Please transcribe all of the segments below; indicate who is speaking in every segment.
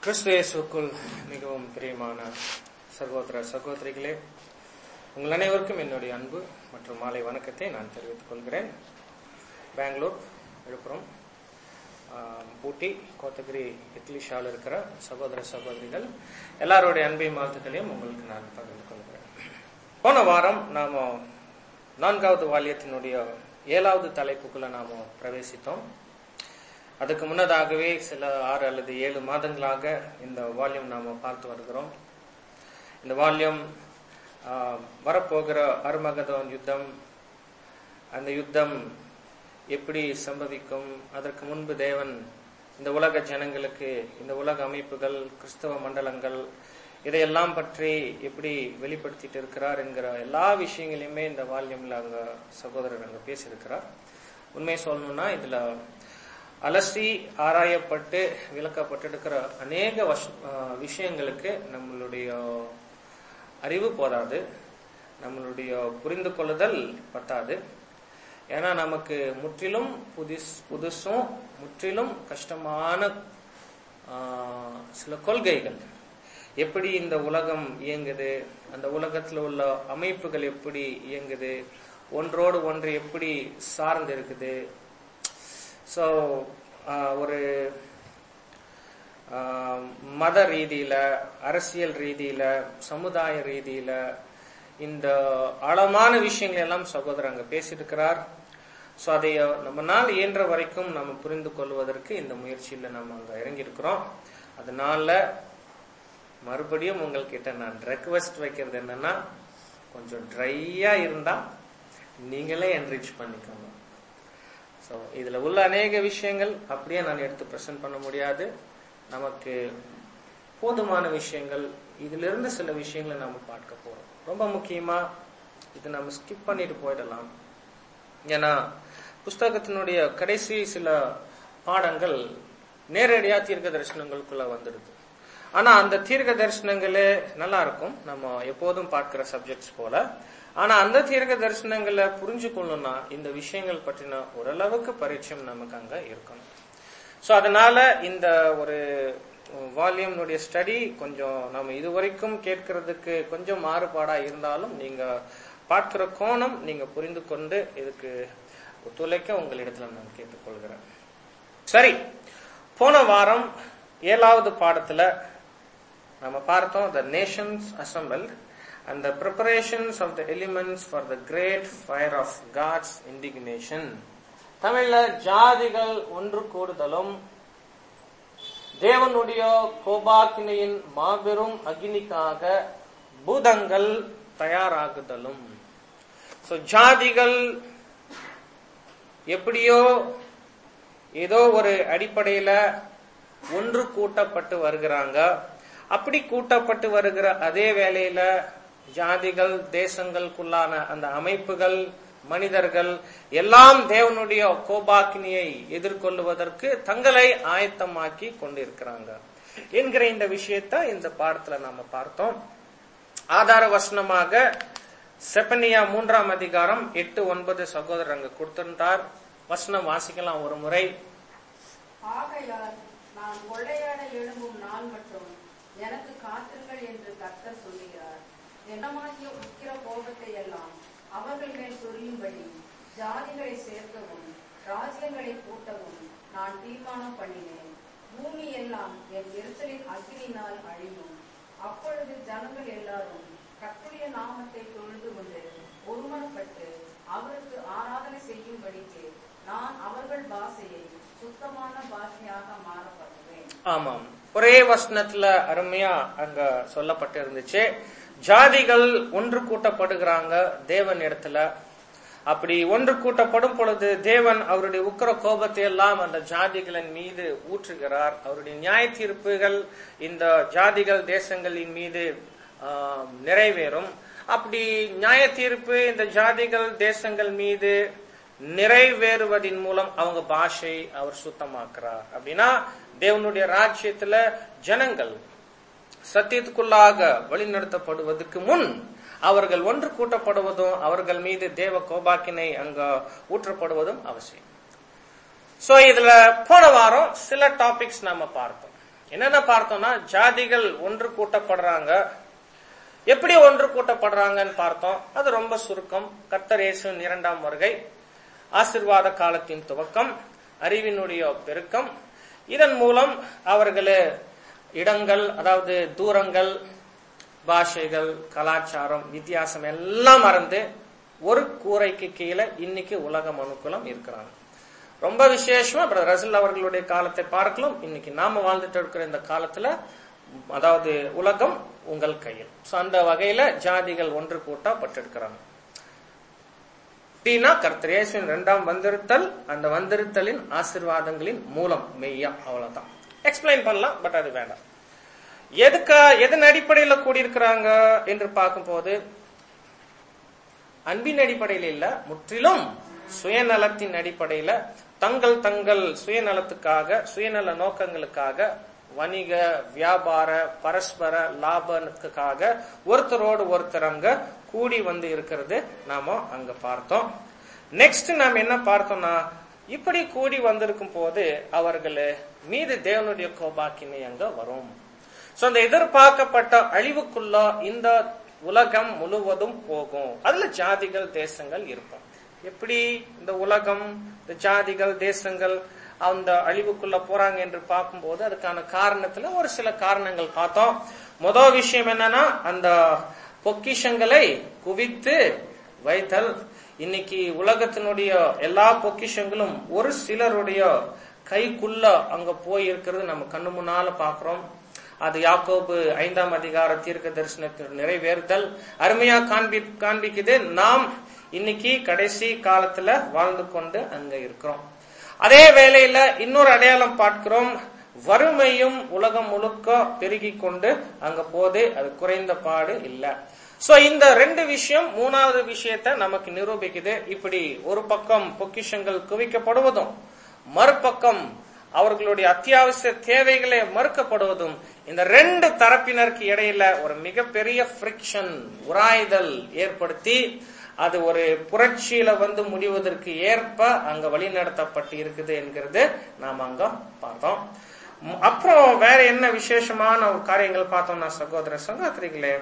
Speaker 1: கிறிஸ்து இயேசுக்குள் மிகவும் பிரியமான சகோதர சகோதரிகளே உங்கள் அனைவருக்கும் என்னுடைய அன்பு மற்றும் மாலை வணக்கத்தை நான் தெரிவித்துக் கொள்கிறேன் பெங்களூர் விழுப்புரம் ஆஹ், ஊட்டி கோத்தகிரி இட்லிஷாவில் இருக்கிற சகோதர சகோதரிகள் எல்லாருடைய அன்பையும் வாழ்த்துக்களையும் உங்களுக்கு நான் பகிர்ந்து கொள்கிறேன் போன வாரம் நாம நான்காவது வாலியத்தினுடைய ஏழாவது தலைப்புக்குள்ள நாம பிரவேசித்தோம் அதுக்கு முன்னதாகவே சில ஆறு அல்லது ஏழு மாதங்களாக இந்த வால்யூம் நாம பார்த்து வருகிறோம் இந்த வால்யூம் ஆஹ், வரப்போகிற அருமகதோன் யுத்தம் அந்த யுத்தம் எப்படி சம்பவிக்கும் அதற்கு முன்பு தேவன் இந்த உலக ஜனங்களுக்கு இந்த உலக அமைப்புகள் கிறிஸ்தவ மண்டலங்கள் இதையெல்லாம் பற்றி எப்படி வெளிப்படுத்திட்டு இருக்கிறார் என்கிற எல்லா விஷயங்களையுமே இந்த வால்யூம்ல அங்க சகோதரர் அங்க பேசியிருக்கிறார் உண்மை சொல்லணும்னா இதுல அலசி ஆராயப்பட்டு விளக்கப்பட்டிருக்கிற அநேக வஷ- ஆஹ் விஷயங்களுக்கு நம்மளுடைய அறிவு போதாது நம்மளுடைய புரிந்து கொள்ளுதல் பத்தாது ஏன்னா நமக்கு முற்றிலும் புதிஸ் புதுசும் முற்றிலும் கஷ்டமான ஆஹ், சில கொள்கைகள் எப்படி இந்த உலகம் இயங்குது அந்த உலகத்துல உள்ள அமைப்புகள் எப்படி இயங்குது ஒன்றோடு ஒன்று எப்படி சார்ந்து இருக்குது ஸோ ஒரு ஆஹ், மத ரீதியில அரசியல் ரீதியில சமுதாய ரீதியில இந்த ஆழமான விஷயங்கள் எல்லாம் சகோதரர் அங்க பேசியிருக்கிறார் ஸோ அதை நம்மனால் இயன்ற வரைக்கும் நம்ம புரிந்து கொள்வதற்கு இந்த முயற்சியில நம்ம அங்க இறங்கியிருக்கிறோம் அதனால மறுபடியும் உங்கள்கிட்ட நான் ரெக்வெஸ்ட் வைக்கிறது என்னன்னா கொஞ்சம் ட்ரையா இருந்தா நீங்களே என்ரிச் பண்ணிக்கோங்க ஸோ இதுல உள்ள அநேக விஷயங்கள் அப்படியே நான் எடுத்து ப்ரெசென்ட் பண்ண முடியாது நமக்கு போதுமான விஷயங்கள் இதுல இருந்து சில விஷயங்களை நாம பார்க்க போறோம் ரொம்ப முக்கியமா இது நம்ம ஸ்கிப் பண்ணிட்டு போயிடலாம் ஏன்னா புஸ்தகத்தினுடைய கடைசி சில பாடங்கள் நேரடியா தீர்க்க தரிசனங்களுக்குள்ள வந்துடுது ஆனா அந்த தீர்க்க தரிசனங்களே நல்லா இருக்கும் நம்ம எப்போதும் பார்க்கிற சப்ஜெக்ட்ஸ் போல ஆனா அந்த தீர்க்க தரிசனங்களை புரிஞ்சு கொள்ளணும்னா இந்த விஷயங்கள் பற்றின ஓரளவுக்கு பரிச்சயம் நமக்கு அங்க இருக்கணும் சோ அதனால இந்த ஒரு வால்யூம்னுடைய ஸ்டடி கொஞ்சம் நம்ம இதுவரைக்கும் கேட்கறதுக்கு கொஞ்சம் மாறுபாடா இருந்தாலும் நீங்க பார்க்கிற கோணம் நீங்க புரிந்து கொண்டு இதுக்கு ஒத்துழைக்க உங்களிடத்துல நான் கேட்டுக்கொள்கிறேன் சரி போன வாரம் ஏழாவது பாடத்துல நம்ம பார்த்தோம் the nations assemble and the preparations of the elements for the great fire of gods indignation தமிழ்ல ஜாதிகள் ஒன்று கூடுதலும் தேவனுடைய கோபாக்கினையின் மாபெரும் அக்னிக்காக பூதங்கள் தயாராகுதலும் சோ ஜாதிகள் எப்படியோ ஏதோ ஒரு அடிப்படையில ஒன்று கூட்டப்பட்டு வருகிறாங்க அப்படி கூட்டப்பட்டு வருகிற அதே வேளையில ஜாதிகள் தேசங்களுக்குள்ளான அந்த அமைப்புகள் மனிதர்கள் எல்லாம் தேவனுடைய கோபாக்கினியை எதிர்கொள்ளுவதற்கு தங்களை ஆயத்தமாக்கி கொண்டிருக்கிறாங்க என்கிற இந்த விஷயத்தை இந்த பாடத்துல நாம பார்த்தோம் ஆதார வசனமாக செப்பனியா மூன்றாம் அதிகாரம் எட்டு ஒன்பது சகோதரர் அங்க கொடுத்திருந்தார் வசனம் வாசிக்கலாம் ஒரு முறை
Speaker 2: ஆகையால் நான் கொள்ளையாட எழும்பும் நாள் மற்றும் எனக்கு காத்திருங்கள் என்று கர்த்தர் சொல்லுகிறார் என்னமாகிய உக்கிர கோபத்தை எல்லாம் அவர்கள் மேல் சொரியும்படி ஜாதிகளை சேர்க்கவும் ராஜ்யங்களை கூட்டவும் நான் தீர்மானம் பண்ணினேன் பூமி எல்லாம் என் எரிச்சலின் அக்கினியினால் அழியும் அப்பொழுது ஜனங்கள் எல்லாரும் கர்த்தருடைய நாமத்தை தொழுது கொண்டு ஒருமனப்பட்டு அவருக்கு ஆராதனை செய்யும்படிக்கு நான் அவர்கள் பாஷையை சுத்தமான பாஷையாக மாற பண்ணுவேன்
Speaker 1: ஆமாம் ஒரே வசனத்துல அருமையா அங்க சொல்லப்பட்டு இருந்துச்சு ஜாதிகள் ஒன்று கூட்டப்படுகிறாங்க தேவன் இடத்துல அப்படி ஒன்று கூட்டப்படும் பொழுது தேவன் அவருடைய உக்கிர கோபத்தை எல்லாம் அந்த ஜாதிகளின் மீது ஊற்றுகிறார் அவருடைய நியாய தீர்ப்புகள் இந்த ஜாதிகள் தேசங்களின் மீது ஆஹ், நிறைவேறும் அப்படி நியாய தீர்ப்பு இந்த ஜாதிகள் தேசங்கள் மீது நிறைவேறுவதின் மூலம் அவங்க பாஷை அவர் சுத்தமாக்குறார் அப்படின்னா தேவனுடைய ராஜ்யத்துல ஜனங்கள் சத்தியத்துக்குள்ளாக வழிநடத்தப்படுவதற்கு முன் அவர்கள் ஒன்று கூட்டப்படுவதும் அவர்கள் மீது தேவ கோபாக்கினை அங்க ஊற்றப்படுவதும் அவசியம் சோ இதுல போன வாரம் சில டாபிக்ஸ் நாம பார்த்தோம் என்னென்ன பார்த்தோம்னா ஜாதிகள் ஒன்று கூட்டப்படுறாங்க எப்படி ஒன்று கூட்டப்படுறாங்கன்னு பார்த்தோம் அது ரொம்ப சுருக்கம் கர்த்தர் இயேசுவின் இரண்டாம் வருகை ஆசிர்வாத காலத்தின் துவக்கம் அறிவினுடைய பெருக்கம் இதன் மூலம் அவர்களே இடங்கள் அதாவது தூரங்கள் பாஷைகள் கலாச்சாரம் வித்தியாசம் எல்லாம் மறந்து ஒரு கூரைக்கு கீழே இன்னைக்கு உலக மனுக்குலம் இருக்கிறாங்க ரொம்ப விசேஷமா பிரதர் ரசல் அவர்களுடைய காலத்தை பார்க்கலாம் இன்னைக்கு நாம வாழ்ந்துட்டு இருக்கிற இந்த காலத்துல அதாவது உலகம் உங்கள் கையில் சோ அந்த வகையில ஜாதிகள் ஒன்று கூட்டப்பட்டிருக்கிறாங்க அப்படின்னா கர்த்தர் இயேசுவின் இரண்டாம் வந்திருத்தல் அந்த வந்திருத்தலின் ஆசிர்வாதங்களின் மூலம் மெய்யா அவ்வளவுதான் எக்ஸ்பிளைன் பண்ணலாம் பட் அது வேண்டாம் எதுக்கா எதன் அடிப்படையில கூடியிருக்கிறாங்க என்று பார்க்கும்போது அன்பின் அடிப்படையில் இல்ல முற்றிலும் சுயநலத்தின் அடிப்படையில தங்கள் தங்கள் சுயநலத்துக்காக சுயநல நோக்கங்களுக்காக வணிக வியாபார பரஸ்பர லாபத்துக்காக ஒருத்தரோடு ஒருத்தர் அங்க கூடி வந்து இருக்கிறது நாம அங்க பார்த்தோம் நெக்ஸ்ட் நாம் என்ன பார்த்தோம்னா இப்படி கூடி வந்திருக்கும் போது அவர்கள் மீது தேவனுடைய கோபாக்கினை அங்க வரும் சோ அந்த எதிர்பார்க்கப்பட்ட அழிவுக்குள்ள இந்த உலகம் முழுவதும் போகும் அதுல ஜாதிகள் தேசங்கள் இருக்கும் எப்படி இந்த உலகம் இந்த ஜாதிகள் தேசங்கள் அந்த அழிவுக்குள்ள போறாங்க என்று பார்க்கும்போது அதுக்கான காரணத்துல ஒரு சில காரணங்கள் பார்த்தோம் முதல் விஷயம் என்னன்னா அந்த பொக்கிஷங்களை குவித்து வைத்தல் இன்னைக்கு உலகத்தினுடைய எல்லா பொக்கிஷங்களும் ஒரு சிலருடைய கைக்குள்ள அங்க போய் இருக்கிறது நம்ம கண்ணு முன்னால பாக்குறோம் அது யாக்கோபு ஐந்தாம் அதிகார தீர்க்க தரிசனத்தில் நிறைவேறுதல் அருமையா காண்பி காண்பிக்குது நாம் இன்னைக்கு கடைசி காலத்துல வாழ்ந்து கொண்டு அங்க இருக்கிறோம் அதே வேளையில இன்னொரு அடையாளம் பார்க்கிறோம் வறுமையும் உலகம் முழுக்க பெருகி கொண்டு அங்க போது அது குறைந்த பாடு இல்ல சோ இந்த ரெண்டு விஷயம் மூணாவது விஷயத்த நமக்கு நிரூபிக்குது இப்படி ஒரு பக்கம் பொக்கிஷங்கள் குவிக்கப்படுவதும் மறுபக்கம் அவர்களுடைய அத்தியாவசிய தேவைகளை மறுக்கப்படுவதும் இந்த ரெண்டு தரப்பினருக்கு இடையில ஒரு மிகப்பெரிய ஃபிரிக்ஷன் உராய்தல் ஏற்படுத்தி அது ஒரு புரட்சியில வந்து முடிவதற்கு ஏற்ப அங்க வழிநடத்தப்பட்டு இருக்குது என்கிறது நாம் அங்க பார்த்தோம் அப்புறம் வேற என்ன விசேஷமான ஒரு காரியங்கள் பார்த்தோம்னா சகோதர சகோதரிகளே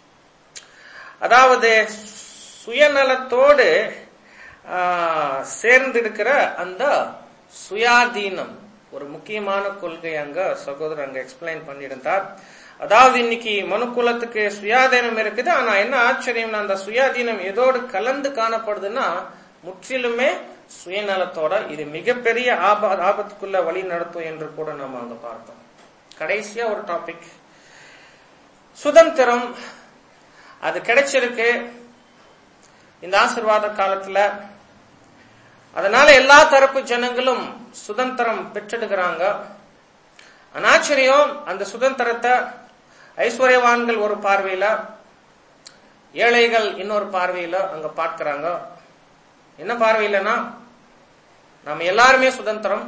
Speaker 1: அதாவது சுயநலத்தோடு சேர்ந்திருக்கிற அந்த சுயாதீனம் ஒரு முக்கியமான கொள்கை அங்க சகோதரர் அங்க எக்ஸ்பிளைன் பண்ணியிருந்தார் அதாவது இன்னைக்கு மனுக்குலத்துக்கு சுயாதீனம் இருக்குது ஆனா என்ன ஆச்சரியம் அந்த சுயாதீனம் எதோடு கலந்து காணப்படுதுன்னா முற்றிலுமே சுயநலத்தோட இது மிகப்பெரிய ஆபத்துக்குள்ள வழி நடத்தும் என்று கூட நம்ம அங்க பார்த்தோம் கடைசியா ஒரு டாபிக் சுதந்திரம் அது கிடைச்சிருக்கு இந்த ஆசிர்வாத காலத்துல அதனால எல்லா தரப்பு ஜனங்களும் சுதந்திரம் பெற்றெடுக்கிறாங்க அனாச்சரியம் அந்த சுதந்திரத்தை ஐஸ்வர்யவான்கள் ஒரு பார்வையில ஏழைகள் இன்னொரு பார்வையில அங்க பார்க்கிறாங்க என்ன பார்வையிலனா நம்ம எல்லாருமே சுதந்திரம்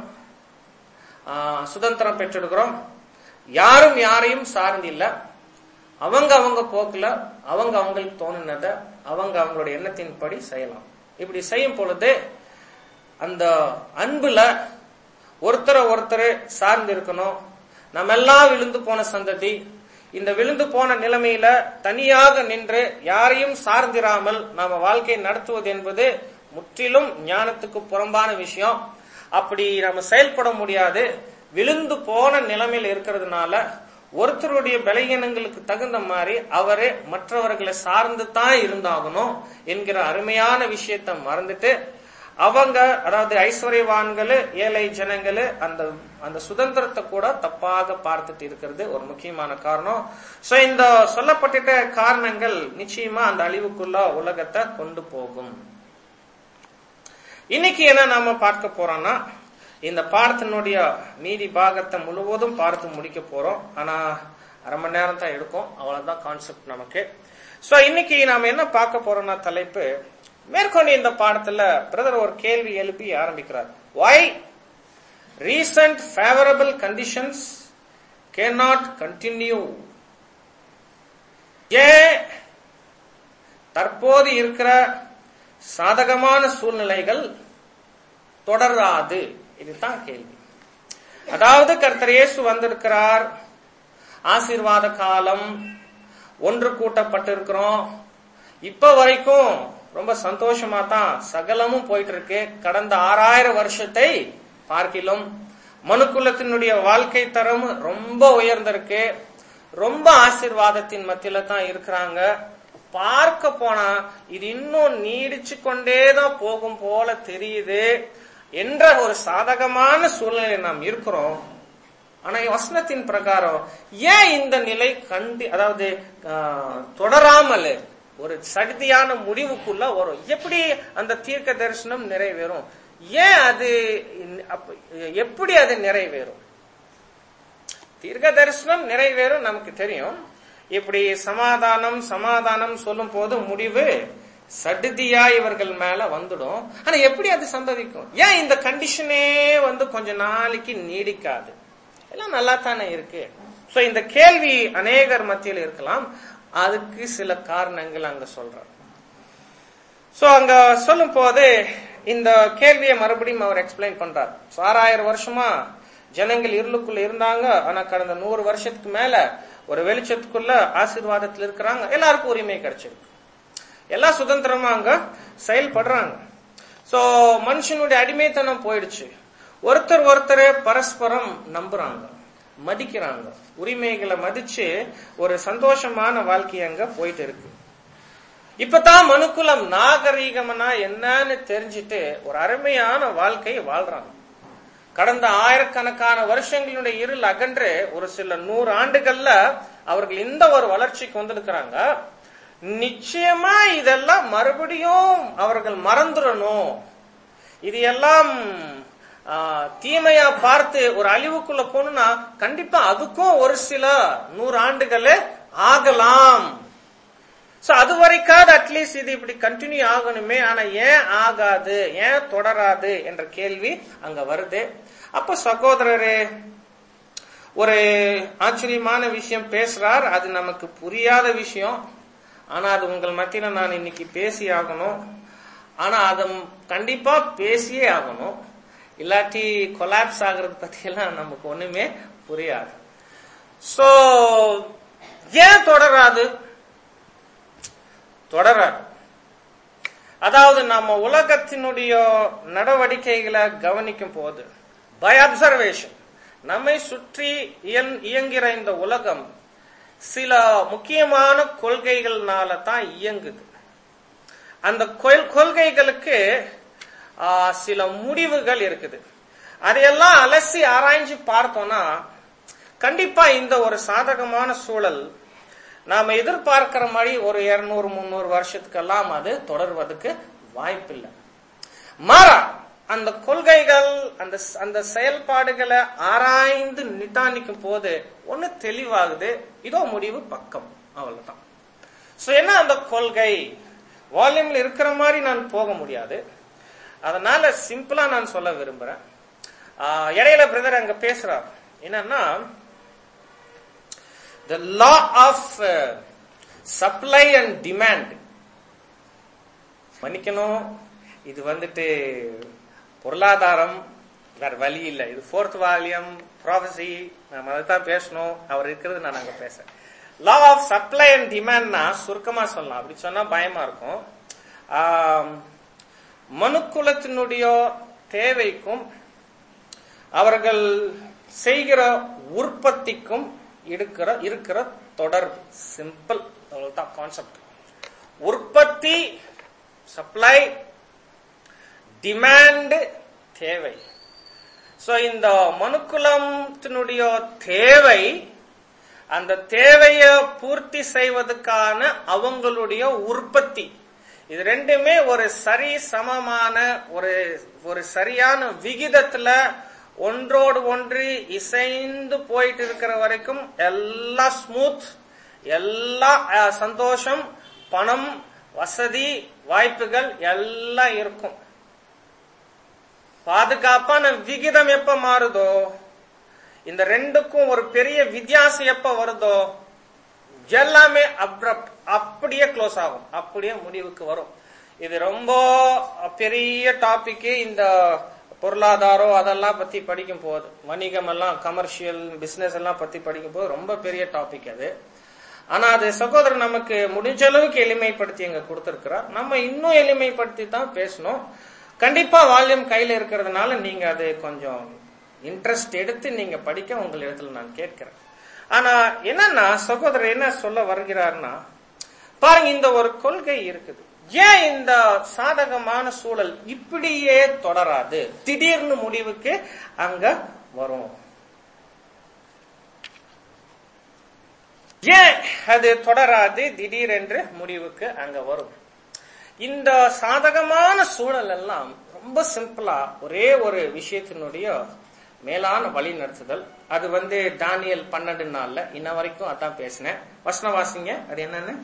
Speaker 1: சுதந்திரம் பெற்றெடுக்கிறோம் யாரும் யாரையும் சார்ந்து இல்ல அவங்க அவங்க போக்குல அவங்க அவங்களுக்கு தோணுனத அவங்க அவங்களுடைய எண்ணத்தின்படி செய்யலாம் இப்படி செய்யும் பொழுது அந்த அன்புல ஒருத்தரை ஒருத்தர் சார்ந்து இருக்கணும் நம்ம எல்லாம் விழுந்து போன சந்ததி இந்த விழுந்து போன நிலைமையில தனியாக நின்று யாரையும் சார்ந்திராமல் நாம வாழ்க்கையை நடத்துவது என்பது முற்றிலும் ஞானத்துக்கு புறம்பான விஷயம் அப்படி நம்ம செயல்பட முடியாது விழுந்து போன நிலைமையில் இருக்கிறதுனால ஒருத்தருடைய பலகீனங்களுக்கு தகுந்த மாதிரி அவரே மற்றவர்களை சார்ந்து தான் இருந்தாகணும் என்கிற அருமையான விஷயத்த மறந்துட்டு அவங்க அதாவது ஐஸ்வர்யவான்கள் ஏழை ஜனங்கள் அந்த அந்த சுதந்திரத்தை கூட தப்பாக பார்த்துட்டு இருக்கிறது ஒரு முக்கியமான காரணம் சோ இந்த சொல்லப்பட்ட காரணங்கள் நிச்சயமா அந்த அழிவுக்குள்ள உலகத்தை கொண்டு போகும் இன்னைக்கு என்ன நாம பார்க்க போறோம்னா இந்த பாடத்தினுடைய மீதி பாகத்தை முழுவதும் பார்த்து முடிக்க போறோம் ஆனா அரை மணி நேரம் தான் எடுக்கும் அவ்வளவுதான் கான்செப்ட் நமக்கு சோ இன்னைக்கு நாம என்ன பார்க்க போறோம்னா தலைப்பு மேற்கொண்டு இந்த பாடத்துல பிரதர் ஒரு கேள்வி எழுப்பி ஆரம்பிக்கிறார் why recent favourable conditions can not continue ஏன் தற்போது இருக்கிற சாதகமான சூழ்நிலைகள் தொடராது இதுதான் கேள்வி அதாவது கர்த்தர் இயேசு வந்திருக்கிறார் ஆசீர்வாத காலம் ஒன்று கூட்டப்பட்டிருக்கிறோம் இப்ப வரைக்கும் ரொம்ப சந்தோஷமா தான் சகலமும் போயிட்டு இருக்கு கடந்த ஆறாயிரம் வருஷத்தை பார்க்கிலும் மனுக்குலத்தினுடைய வாழ்க்கை தரம் ரொம்ப உயர்ந்திருக்கு ரொம்ப ஆசீர்வாதத்தின் மத்தியில தான் இருக்கிறாங்க பார்க்க போனா இது இன்னும் நீடிச்சு கொண்டேதான் போகும் போல தெரியுது என்ற ஒரு சாதகமான சூழ்நிலை நாம் இருக்கிறோம் ஆனா வசனத்தின் பிரகாரம் ஏன் இந்த நிலை கண்டி அதாவது ஆஹ், தொடராமல் ஒரு சடுதியான முடிவுக்குள்ள வரும் எப்படி அந்த தீர்க்க தரிசனம் நிறைவேறும் ஏன் அது இன்- அப்ப- எப்படி அது நிறைவேறும் தீர்க்க தரிசனம் நிறைவேறும் நமக்கு தெரியும் இப்படி சமாதானம் சமாதானம் சொல்லும் போது முடிவு சடுதியா இவர்கள் மேல வந்துடும் ஆனா எப்படி அது சம்பவிக்கும் ஏன் இந்த கண்டிஷனே வந்து கொஞ்ச நாளைக்கு நீடிக்காது எல்லாம் நல்லா தானே இருக்கு சோ இந்த கேள்வி அநேகர் மத்தியில் இருக்கலாம் அதுக்கு சில காரணங்கள் அங்க சொல்றார் சோ அங்க சொல்லும் போது இந்த கேள்வியை மறுபடியும் அவர் எக்ஸ்பிளைன் பண்றார் So, ஆறாயிரம் வருஷமா ஜனங்கள் இருளுக்குள்ள இருந்தாங்க ஆனா கடந்த நூறு வருஷத்துக்கு மேல ஒரு வெளிச்சத்துக்குள்ள ஆசீர்வாதத்துல இருக்கிறாங்க எல்லாருக்கும் உரிமை கிடைச்சிருக்கு எல்லா சுதந்திரமா அங்க செயல்படுறாங்க சோ மனுஷனுடைய அடிமைத்தனம் போயிடுச்சு ஒருத்தர் ஒருத்தர் பரஸ்பரம் நம்புறாங்க மதிக்கிறாங்க உரிமைகளை மதிச்சு ஒரு சந்தோஷமான வாழ்க்கை அங்க போயிட்டு இருக்கு இப்பதான் மனுக்குலம் நாகரீகம்னா என்னன்னு தெரிஞ்சிட்டு ஒரு அருமையான வாழ்க்கையை வாழ்றாங்க கடந்த ஆயிரக்கணக்கான வருஷங்களுடைய இருள் அகன்று ஒரு சில நூறு ஆண்டுகள்ல அவர்கள் இந்த ஒரு வளர்ச்சிக்கு வந்திருக்கிறாங்க நிச்சயமா இதெல்லாம் மறுபடியும் அவர்கள் மறந்துடணும் இது எல்லாம் ஆ, தீமையா பார்த்து ஒரு அழிவுக்குள்ள போகணும்னா கண்டிப்பா அதுக்கும் ஒரு சில நூறு ஆண்டுகள் ஆகலாம் சோ அது வரைக்காவது அட்லீஸ்ட் இது இப்படி கண்டினியூ ஆகணுமே ஆனா ஏன் ஆகாது ஏன் தொடராது என்ற கேள்வி அங்க வருது அப்ப சகோதரரே ஒரு ஆச்சரியமான விஷயம் பேசுறார் அது நமக்கு புரியாத விஷயம் ஆனா அது உங்கள் மத்தியில நான் இன்னைக்கு பேசி ஆகணும் ஆனா அதை கண்டிப்பா பேசியே ஆகணும் இல்லாட்டி கொலாப்ஸ் ஆகுறது பத்தியெல்லாம் நமக்கு ஒண்ணுமே புரியாது சோ ஏன் தொடராது தொடராது அதாவது நம்ம உலகத்தினுடைய நடவடிக்கைகளை கவனிக்கும் போது பை அப்சர்வேஷன் நம்மை சுற்றி இயன்- இயங்குகிற இந்த உலகம் சில முக்கியமான கொள்கைகள்னால தான் இயங்குது அந்த கொள்- கொள்கைகளுக்கு ஆ, சில முடிவுகள் இருக்குது அதையெல்லாம் அலசி ஆராய்ஞ்சு பார்த்தோம்னா கண்டிப்பா இந்த ஒரு சாதகமான சூழல் நாம எதிர்பார்க்கிற மாதிரி ஒரு இருநூறு முந்நூறு வருஷத்துக்கெல்லாம் அது தொடர்வதற்கு வாய்ப்பில்லை மாறா அந்த கொள்கைகள் அந்த அந்த செயல்பாடுகளை ஆராய்ந்து நிதானிக்கும் போது ஒண்ணு தெளிவாகுது இதோ முடிவு பக்கம் அவ்வளவுதான் சோ என்ன அந்த கொள்கை வால்யூம்ல இருக்கிற மாதிரி நான் போக முடியாது அதனால சிம்பிளா நான் சொல்ல விரும்புறேன் ஆஹ் இடையில பிரதர் அங்க பேசுறார் என்னன்னா the law of uh, supply and demand மன்னிக்கணும் இது வந்துட்டு பொருளாதாரம் வேற வழி இல்லை இது ஃபோர்த் வால்யூம் ப்ராஃபஸி நம்ம அதை தான் பேசணும் அவர் இருக்கிறது நான் அங்க பேசுறேன் லா ஆஃப் சப்ளை அண்ட் டிமாண்ட்னா சுருக்கமா சொல்லலாம் அப்படி சொன்னா பயமா இருக்கும் ஆம், மனுக்குலத்தினுடைய தேவைக்கும் அவர்கள் செய்கிற உற்பத்திக்கும் இருக்கிற இருக்கிற தொடர்பு சிம்பிள் அவ்வளவுதான் கான்செப்ட் உற்பத்தி சப்ளை டிமாண்ட் தேவை சோ இந்த மனுக்குலத்தினுடைய தேவை அந்த தேவையை பூர்த்தி செய்வதற்கான அவங்களுடைய உற்பத்தி இது ரெண்டுமே ஒரு சரி சமமான ஒரு ஒரு சரியான விகிதத்துல ஒன்றோடு ஒன்று இசைந்து போயிட்டு இருக்கிற வரைக்கும் எல்லாம் ஸ்மூத் எல்லா அஹ், சந்தோஷம் பணம் வசதி வாய்ப்புகள் எல்லாம் இருக்கும் பாதுகாப்பான விகிதம் எப்ப மாறுதோ இந்த ரெண்டுக்கும் ஒரு பெரிய வித்தியாசம் எப்ப வருதோ எல்லாமே அப்ரப்ட் அப்படியே க்ளோஸ் ஆகும் அப்படியே முடிவுக்கு வரும் இது ரொம்ப பெரிய டாபிக் இந்த பொருளாதாரம் அதெல்லாம் பத்தி படிக்கும் போது வணிகம் எல்லாம் கமர்ஷியல் பிசினஸ் எல்லாம் பத்தி படிக்கும் போது ரொம்ப பெரிய டாபிக் அது ஆனா அது சகோதரர் நமக்கு முடிஞ்ச அளவுக்கு எளிமைப்படுத்தி அங்க கொடுத்திருக்கிறார் நம்ம இன்னும் எளிமைப்படுத்தி தான் பேசணும் கண்டிப்பா வால்யூம் கையில இருக்கிறதுனால நீங்க அது கொஞ்சம் இன்ட்ரெஸ்ட் எடுத்து நீங்க படிக்க உங்கள் இடத்துல நான் கேட்கிறேன் ஆனா என்னன்னா சகோதரர் என்ன சொல்ல வருகிறார்னா பாருங்க இந்த ஒரு கொள்கை இருக்குது ஏன் இந்த சாதகமான சூழல் இப்படியே தொடராது திடீர்னு முடிவுக்கு அங்க வரும் ஏன் அது தொடராது திடீரென்று முடிவுக்கு அங்க வரும் இந்த சாதகமான சூழல் எல்லாம் ரொம்ப சிம்பிளா ஒரே ஒரு விஷயத்தினுடைய மேலான வழி நடத்துதல் அது வந்து தானியல் பன்னெண்டு நாள்ல இன்ன வரைக்கும் அதான் பேசினேன் வசனவாசிங்க அது என்னன்னு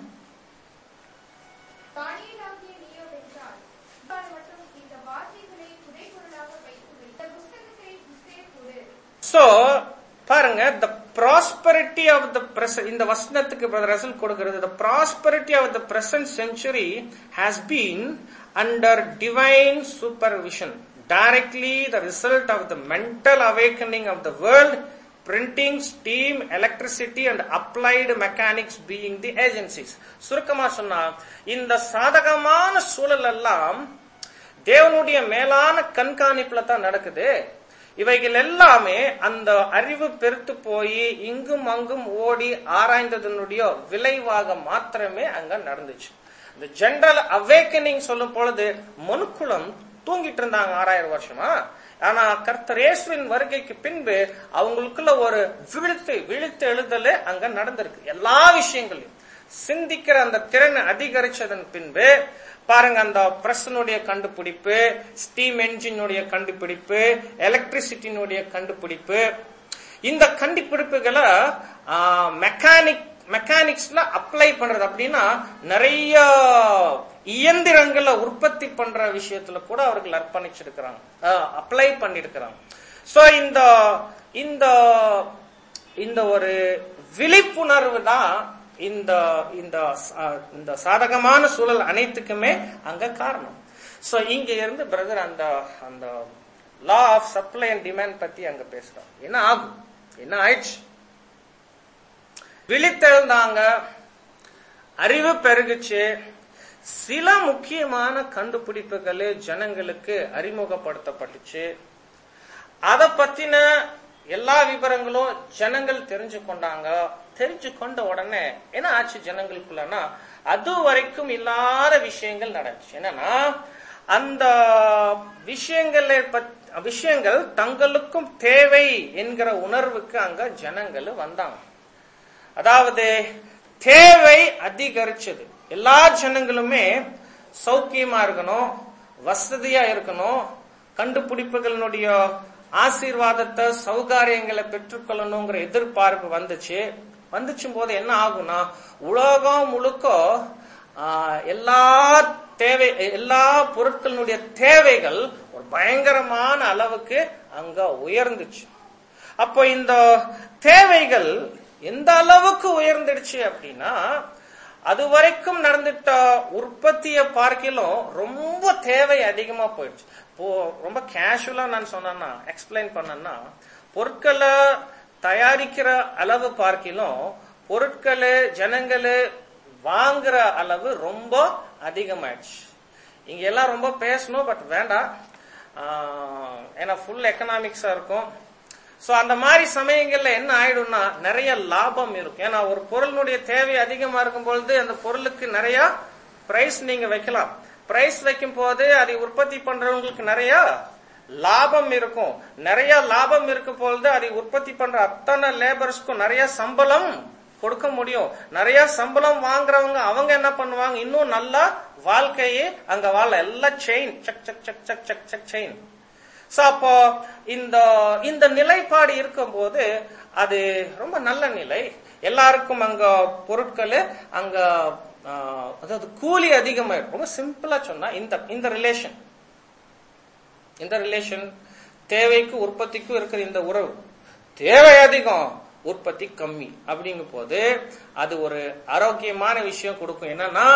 Speaker 3: தானியேலாகிய நீயோ வென்றால், இவ்வாறு மட்டும் இந்த வார்த்தைகளை புதைபொருளாக வைத்து இந்த புஸ்தகத்தை புஸ்தகப் போடு.
Speaker 1: சோ பாருங்க the prosperity of the present இந்த வசனத்துக்கு பிரதர் ரசல் கொடுக்கிறது the prosperity of the present century has been under divine supervision directly the result of the mental awakening of the world printing steam electricity and applied mechanics being the agencies சுருக்கமா சொன்னா இந்த சாதகமான சூழல் எல்லாம் தேவனுடைய மேலான கண்காணிப்புல தான் நடக்குது இவைகள் எல்லாமே அந்த அறிவு பெருத்து போய் இங்கும் அங்கும் ஓடி ஆராய்ந்ததனுடைய விளைவாக மாத்திரமே அங்க நடந்துச்சு இந்த ஜெனரல் அவேக்கனிங் சொல்லும் பொழுது மனுக்குலம் தூங்கிட்டு இருந்தாங்க ஆறாயிரம் வருஷமா ஆனா கர்த்தர் இயேசுவின் வருகைக்கு பின்பு அவங்களுக்குள்ள ஒரு விழித்து விழித்து எழுதல் அங்க நடந்திருக்கு எல்லா விஷயங்களையும் சிந்திக்கிற அந்த திறன் அதிகரிச்சதன் பின்பு பாருங்க அந்த பிரஸ்னுடைய கண்டுபிடிப்பு ஸ்டீம் என்ஜினுடைய கண்டுபிடிப்பு எலக்ட்ரிசிட்டினுடைய கண்டுபிடிப்பு இந்த கண்டுபிடிப்புகளை மெக்கானிக் மெக்கானிக்ஸ்ல அப்ளை பண்றது அப்படின்னா நிறைய இயந்திரங்களை உற்பத்தி பண்ற விஷயத்துல கூட அவர்கள் அர்ப்பணிச்சிருக்கிறாங்க அப்ளை பண்ணிருக்கிறாங்க சோ இந்த இந்த இந்த ஒரு விழிப்புணர்வு தான் இந்த இந்த ச- இந்த சாதகமான சூழல் அனைத்துக்குமே அங்க காரணம் சோ இங்க இருந்து பிரதர் அந்த அந்த law of supply and demand பத்தி அங்க பேசுறோம் என்ன ஆகும் என்ன ஆயிடுச்சு விழித்தெழுந்தாங்க அறிவு பெருகுச்சு சில முக்கியமான கண்டுபிடிப்புகள் ஜனங்களுக்கு அறிமுகப்படுத்தப்பட்டுச்சு அத பத்தின எல்லா விவரங்களும் ஜனங்கள் தெரிஞ்சு கொண்டாங்க தெரிஞ்சு கொண்ட உடனே என்ன ஆச்சு ஜனங்களுக்குள்ளனா அது வரைக்கும் இல்லாத விஷயங்கள் நடந்துச்சு என்னன்னா அந்த விஷயங்களை பத்- விஷயங்கள் தங்களுக்கும் தேவை என்கிற உணர்வுக்கு அங்க ஜனங்கள் வந்தாங்க அதாவது தேவை அதிகரிச்சது எல்லா ஜனங்களுமே சௌக்கியமா இருக்கணும் வசதியா இருக்கணும் கண்டுபிடிப்புகளினுடைய ஆசீர்வாதத்தை சௌகாரியங்களை பெற்றுக்கொள்ளணுங்கிற எதிர்பார்ப்பு வந்துச்சு வந்துச்சும் போது என்ன ஆகும்னா உலகம் முழுக்க ஆஹ், எல்லா தேவை எல்லா பொருட்களினுடைய தேவைகள் ஒரு பயங்கரமான அளவுக்கு அங்க உயர்ந்துச்சு அப்போ இந்த தேவைகள் எந்த அளவுக்கு உயர்ந்துடுச்சு அப்படின்னா அது வரைக்கும் நடந்துட்ட உற்பத்தியை பார்க்கிலும் ரொம்ப தேவை அதிகமா போயிடுச்சு இப்போ ரொம்ப கேஷுவலா நான் சொன்னேன்னா எக்ஸ்பிளைன் பண்ணேன்னா பொருட்களை தயாரிக்கிற அளவு பார்க்கிலும் பொருட்களை ஜனங்களு வாங்குற அளவு ரொம்ப அதிகமாயிடுச்சு இங்க எல்லாம் ரொம்ப பேசணும் பட் வேண்டாம் ஆஹ், ஏன்னா ஃபுல் எக்கனாமிக்ஸா இருக்கும் சோ அந்த மாதிரி சமயங்கள்ல என்ன ஆயிடும்னா நிறைய லாபம் இருக்கும் ஏன்னா ஒரு பொருளுடைய தேவை அதிகமா இருக்கும் பொழுது அந்த பொருளுக்கு நிறைய பிரைஸ் நீங்க வைக்கலாம் பிரைஸ் வைக்கும் போது அதை உற்பத்தி பண்றவங்களுக்கு நிறைய லாபம் இருக்கும் நிறைய லாபம் இருக்கும் பொழுது அதை உற்பத்தி பண்ற அத்தனை லேபர்ஸ்க்கும் நிறைய சம்பளம் கொடுக்க முடியும் நிறைய சம்பளம் வாங்குறவங்க அவங்க என்ன பண்ணுவாங்க இன்னும் நல்லா வாழ்க்கையே அங்க வாழ எல்லாம் செயின் சக் சக் சக் சக் சக் சக் செயின் சோ அப்போ இந்த இந்த நிலைப்பாடு இருக்கும்போது அது ரொம்ப நல்ல நிலை எல்லாருக்கும் அங்க பொருட்கள் அங்க ஆஹ், அதாவது கூலி அதிகமாயிடும் ரொம்ப சிம்பிளா சொன்னா இந்த இந்த ரிலேஷன் இந்த ரிலேஷன் தேவைக்கு உற்பத்திக்கும் இருக்கிற இந்த உறவு தேவை அதிகம் உற்பத்தி கம்மி அப்படிங்கும் போது அது ஒரு ஆரோக்கியமான விஷயம் கொடுக்கும் என்னன்னா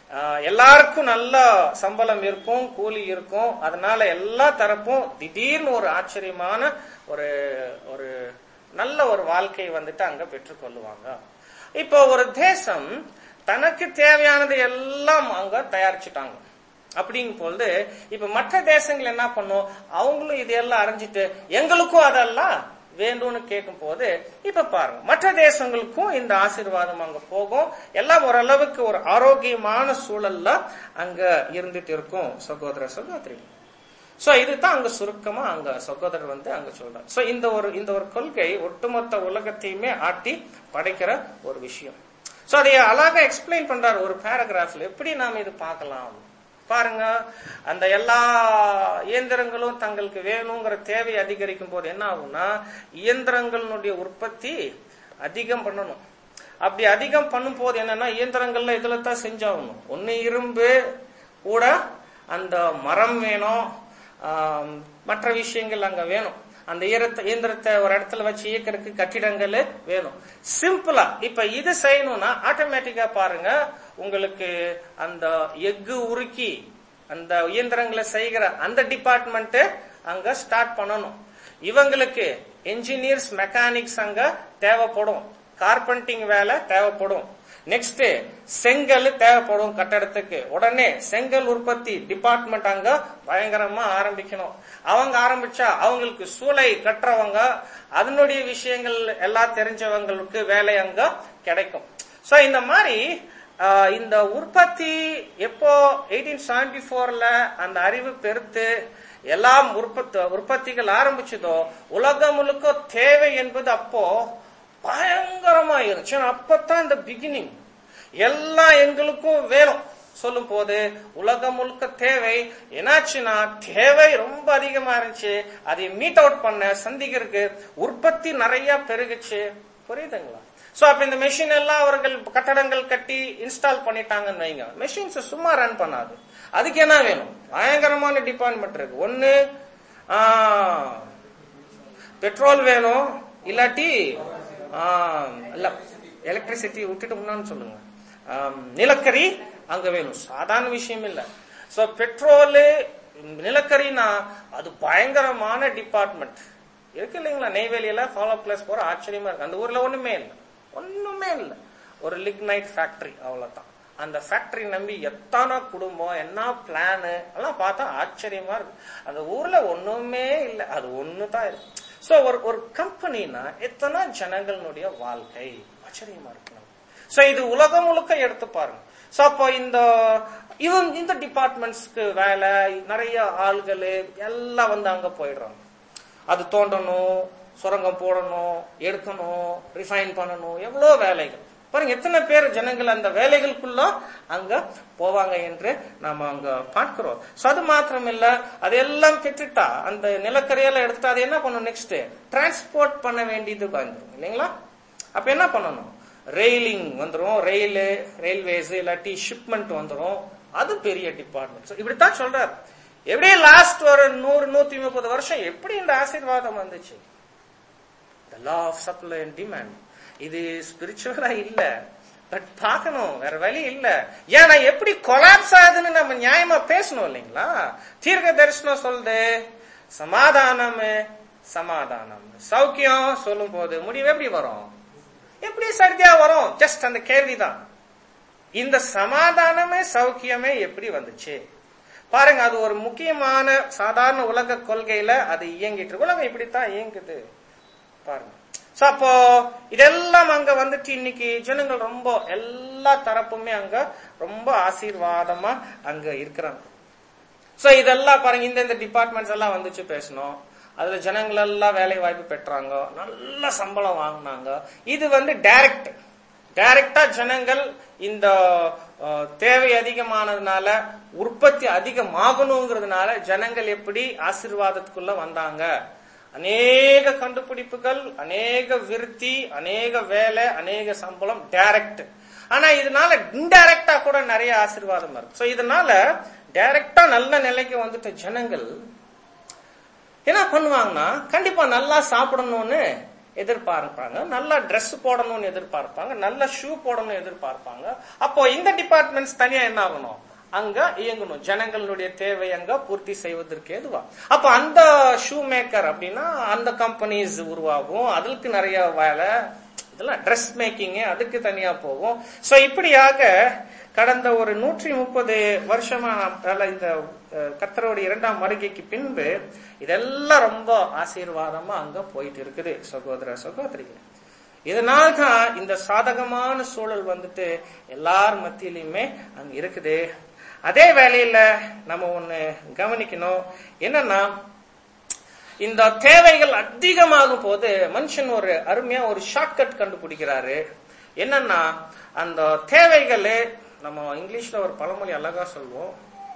Speaker 1: ஆஹ், எல்லாருக்கும் நல்ல சம்பளம் இருக்கும் கூலி இருக்கும் அதனால எல்லா தரப்பும் திடீர்னு ஒரு ஆச்சரியமான ஒரு ஒரு நல்ல ஒரு வாழ்க்கை வந்துட்டு அங்க பெற்றுக்கொள்ளுவாங்க இப்போ ஒரு தேசம் தனக்கு தேவையானது எல்லாம் அங்க தயாரிச்சுட்டாங்க அப்படிங்கும் பொழுது இப்ப மற்ற தேசங்கள் என்ன பண்ணும் அவங்களும் இதெல்லாம் அறிஞ்சிட்டு எங்களுக்கும் அதெல்லாம் வேண்டும்னு கேட்கும் போது இப்ப பாருங்க மற்ற தேசங்களுக்கும் இந்த ஆசீர்வாதம் அங்க போகும் எல்லாம் ஓரளவுக்கு ஒரு ஆரோக்கியமான சூழல்ல அங்க இருந்துட்டு இருக்கும் சகோதர சகோதரி சோ இதுதான் அங்க சுருக்கமா அங்க சகோதரர் வந்து அங்க சொல்றார் சோ இந்த ஒரு இந்த ஒரு கொள்கை ஒட்டுமொத்த உலகத்தையுமே ஆட்டி படைக்கிற ஒரு விஷயம் சோ அதை அழகா எக்ஸ்பிளைன் பண்றாரு ஒரு பேராகிராஃப்ல எப்படி நாம இது பார்க்கலாம் பாருங்க அந்த எல்லா இயந்திரங்களும் தங்களுக்கு வேணுங்கிற தேவை அதிகரிக்கும் போது என்ன ஆகும்னா இயந்திரங்களுடைய உற்பத்தி அதிகம் பண்ணணும் அப்படி அதிகம் பண்ணும் போது என்னன்னா இயந்திரங்கள்ல இதுல தான் செஞ்சாகணும் ஒன்னு இரும்பு கூட அந்த மரம் வேணும் ஆம், மற்ற விஷயங்கள் அங்க வேணும் அந்த ஈரத்தை இயந்திரத்தை ஒரு இடத்துல வச்சு இயக்கிறதுக்கு கட்டிடங்கள் வேணும் சிம்பிளா இப்ப இது செய்யணும்னா ஆட்டோமேட்டிக்கா பாருங்க உங்களுக்கு அந்த எஃகு உருக்கி அந்த இயந்திரங்களை செய்கிற அந்த டிபார்ட்மெண்ட் அங்க ஸ்டார்ட் பண்ணணும் இவங்களுக்கு என்ஜினியர்ஸ் மெக்கானிக்ஸ் அங்க தேவைப்படும் கார்பெண்டிங் வேலை தேவைப்படும் நெக்ஸ்ட் செங்கல் தேவைப்படும் கட்டடத்துக்கு உடனே செங்கல் உற்பத்தி டிபார்ட்மெண்ட் அங்க பயங்கரமா ஆரம்பிக்கணும் அவங்க ஆரம்பிச்சா அவங்களுக்கு சூளை கட்டுறவங்க அதனுடைய விஷயங்கள் எல்லாம் தெரிஞ்சவங்களுக்கு வேலை அங்க கிடைக்கும் சோ இந்த மாதிரி ஆஹ், இந்த உற்பத்தி எப்போ எயிட்டீன் செவன்டி போர்ல அந்த அறிவு பெருத்து எல்லாம் உற்பத்தி உற்பத்திகள் ஆரம்பிச்சதோ உலகம் முழுக்க தேவை என்பது அப்போ பயங்கரமா இருந்துச்சு ஏன்னா அப்பதான் இந்த பிகினிங் எல்லாம் எங்களுக்கும் வேணும் சொல்லும் போது உலகம் முழுக்க தேவை என்னாச்சுன்னா தேவை ரொம்ப அதிகமா இருந்துச்சு அதை மீட் அவுட் பண்ண சந்திக்கிறதுக்கு உற்பத்தி நிறைய பெருகுச்சு புரியுதுங்களா சோ அப்ப இந்த மெஷின் எல்லாம் அவர்கள் கட்டடங்கள் கட்டி இன்ஸ்டால் பண்ணிட்டாங்கன்னு வைங்க மெஷின்ஸ் சும்மா ரன் பண்ணாது அதுக்கு என்ன வேணும் பயங்கரமான டிபார்ட்மெண்ட் இருக்கு ஒன்னு பெட்ரோல் வேணும் இல்லாட்டி ஆஹ், இல்ல எலக்ட்ரிசிட்டி விட்டுட்டு முன்னான்னு சொல்லுங்க ஆம், நிலக்கரி அங்க வேணும் சாதாரண விஷயம் இல்ல சோ பெட்ரோலு நிலக்கரினா அது பயங்கரமான டிபார்ட்மெண்ட் இருக்கு இல்லைங்களா நெய்வேலியில ஃபாலோ பிளஸ் போற ஆச்சரியமா இருக்கு அந்த ஊர்ல ஒண்ணுமே இல்லை ஒண்ணுமே இல்லை ஒரு லிக்னைட் ஃபேக்டரி அவ்வளவுதான் அந்த ஃபேக்டரி நம்பி எத்தனை குடும்பம் என்ன பிளானு எல்லாம் பார்த்தா ஆச்சரியமா இருக்கு அந்த ஊர்ல ஒண்ணுமே இல்லை அது ஒண்ணு தான் இருக்கு சோ ஒரு ஒரு கம்பெனினா எத்தனை ஜனங்களுடைய வாழ்க்கை ஆச்சரியமா இருக்கு சோ இது உலகம் முழுக்க எடுத்து பாருங்க சோ அப்போ இந்த இவங்க இந்த டிபார்ட்மெண்ட்ஸ்க்கு வேலை நிறைய ஆள்கள் எல்லாம் வந்து அங்க போயிடுறாங்க அது தோண்டணும் சுரங்கம் போடணும் எடுக்கணும் ரிஃபைன் பண்ணணும் எவ்வளவு வேலைகள் பாருங்க எத்தனை பேர் ஜனங்கள் அந்த வேலைகளுக்குள்ள அங்க போவாங்க என்று நாம அங்க பார்க்கிறோம் சோ அது மாத்திரம் இல்ல அதெல்லாம் பெற்றுட்டா அந்த நிலக்கரியெல்லாம் எடுத்துட்டா அது என்ன பண்ணும் நெக்ஸ்ட் டிரான்ஸ்போர்ட் பண்ண வேண்டியது வந்துடும் இல்லைங்களா அப்ப என்ன பண்ணணும் ரெயிலிங் வந்துரும் ரயில் ரயில்வேஸ் இல்லாட்டி ஷிப்மெண்ட் வந்துரும் அது பெரிய டிபார்ட்மெண்ட் இப்படித்தான் சொல்றாரு எப்படி லாஸ்ட் ஒரு நூறு நூத்தி முப்பது வருஷம் எப்படி இந்த ஆசீர்வாதம் வந்துச்சு the law of supply and demand இது ஸ்பிரிச்சுவலா இல்ல பட் பார்க்கணும் வேற வழி இல்ல ஏன்னா எப்படி கொலாப்ஸ் ஆகுதுன்னு நம்ம நியாயமா பேசணும் இல்லைங்களா தீர்க்க தரிசனம் சொல்லுது சமாதானம் சமாதானம் சௌக்கியம் சொல்லும் போது முடிவு எப்படி வரும் எப்படி சரியா வரும் ஜஸ்ட் அந்த கேள்விதான் இந்த சமாதானமே சௌக்கியமே எப்படி வந்துச்சு பாருங்க அது ஒரு முக்கியமான சாதாரண உலக கொள்கையில அது இயங்கிட்டு இருக்கு உலகம் இப்படித்தான் இயங்குது பாருங்க சோ அப்போ இதெல்லாம் அங்க வந்துட்டு இன்னைக்கு ஜனங்கள் ரொம்ப எல்லா தரப்புமே அங்க ரொம்ப ஆசீர்வாதமா அங்க இருக்கிறாங்க சோ இதெல்லாம் பாருங்க இந்த இந்த டிபார்ட்மெண்ட்ஸ் எல்லாம் வந்துச்சு பேசணும் அதுல ஜனங்கள் எல்லாம் வேலை வாய்ப்பு பெற்றாங்க நல்ல சம்பளம் வாங்கினாங்க இது வந்து டைரக்ட் டைரக்டா ஜனங்கள் இந்த அஹ், தேவை அதிகமானதுனால உற்பத்தி அதிகமாகணுங்கிறதுனால ஜனங்கள் எப்படி ஆசீர்வாதத்துக்குள்ள வந்தாங்க அநேக கண்டுபிடிப்புகள் அநேக விருத்தி அநேக வேலை அநேக சம்பளம் டைரக்ட் ஆனா இதனால இன்டைரக்டா கூட நிறைய ஆசீர்வாதம் இருக்கு சோ இதனால டைரக்டா நல்ல நிலைக்கு வந்துட்ட ஜனங்கள் என்ன பண்ணுவாங்கன்னா கண்டிப்பா நல்லா சாப்பிடணும்னு எதிர்பார்ப்பாங்க நல்ல Dress போடணும்னு எதிர்பார்ப்பாங்க நல்ல ஷூ போடணும்னு எதிர்பார்ப்பாங்க அப்போ இந்த டிபார்ட்மெண்ட்ஸ் தனியா என்ன ஆகணும் அங்க இயங்கணும் ஜனங்களுடைய தேவை அங்க பூர்த்தி செய்வதற்கு எதுவா அப்ப அந்த ஷூ மேக்கர் அப்படின்னா அந்த கம்பெனிஸ் உருவாகும் அதுக்கு நிறைய வேலை இதெல்லாம் ட்ரெஸ் மேக்கிங் அதுக்கு தனியா போகும் சோ இப்படியாக கடந்த ஒரு நூற்றி முப்பது வருஷமா நாம் இந்த அஹ், கர்த்தருடைய இரண்டாம் வருகைக்கு பின்பு இதெல்லாம் ரொம்ப ஆசீர்வாதமா அங்க போயிட்டு இருக்குது சகோதர சகோதரிகள் இதனால தான் இந்த சாதகமான சூழல் வந்துட்டு எல்லார் மத்தியிலுமே அங்க இருக்குது அதே வேளையில நம்ம ஒண்ணு கவனிக்கணும் என்னன்னா இந்த தேவைகள் அதிகமாகும் போது மனுஷன் ஒரு அருமையா ஒரு ஷார்ட்கட் கண்டுபிடிக்கிறாரு என்னன்னா அந்த தேவைகளே நம்ம இங்கிலீஷ்ல ஒரு பழமொழி அழகா சொல்லுவோம்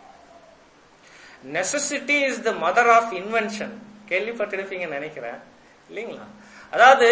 Speaker 1: necessity is the mother of invention கேள்விப்பட்டிருப்பீங்கன்னு நினைக்கிறேன் இல்லைங்களா அதாவது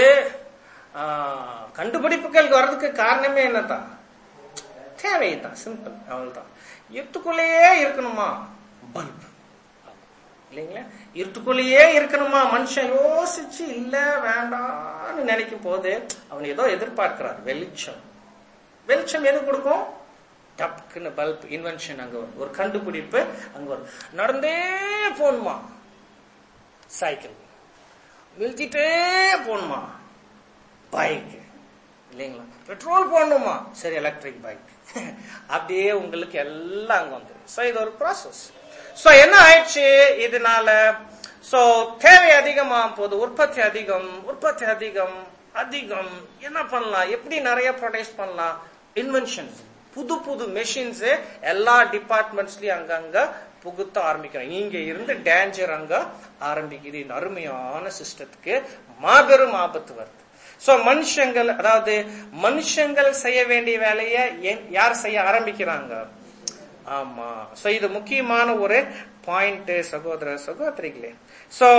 Speaker 1: ஆஹ், கண்டுபிடிப்புகள் வர்றதுக்கு காரணமே என்னதான் தேவை தான் சிம்பிள் அவ்வளவுதான் இருட்டுக்குள்ளேயே இருக்கணுமா பல்ப் இல்லைங்களா இருட்டுக்குள்ளேயே இருக்கணுமா மனுஷன் யோசிச்சு இல்ல வேண்டாம்னு நினைக்கும் போது அவன் ஏதோ எதிர்பார்க்கிறார் வெளிச்சம் வெளிச்சம் எது கொடுக்கும் டப்புக்குன்னு பல்ப் இன்வென்ஷன் அங்க வரும் ஒரு கண்டுபிடிப்பு அங்க வரும் நடந்தே போகணுமா சைக்கிள் நிறுத்திட்டே போகணுமா பைக் இல்லைங்களா பெட்ரோல் போடணுமா சரி எலக்ட்ரிக் பைக் அப்படியே உங்களுக்கு எல்லாம் அங்க வந்துடும் சோ இது ஒரு ப்ராசஸ் சோ என்ன ஆயிடுச்சு இதனால சோ தேவை அதிகமா போது உற்பத்தி அதிகம் உற்பத்தி அதிகம் அதிகம் என்ன பண்ணலாம் எப்படி நிறைய ப்ரொடக்ட் பண்ணலாம் இன்வென்ஷன்ஸ் புது புது மெஷின்ஸ் எல்லா டிபார்ட்மெண்ட்ஸ்லயும் அங்கங்க புகுத்த ஆரம்பிக்கிறோம் இங்க இருந்து டேஞ்சர் அங்க ஆரம்பிக்குது இந்த அருமையான சிஸ்டத்துக்கு மாபெரும் ஆபத்து வருது சோ மனுஷங்கள் அதாவது மனுஷங்கள் செய்ய வேண்டிய வேலையை ஏன்- யார் செய்ய ஆரம்பிக்கிறாங்க ஆமா சோ இது முக்கியமான ஒரு பாயிண்ட் சகோதர சகோதரிகளே சோ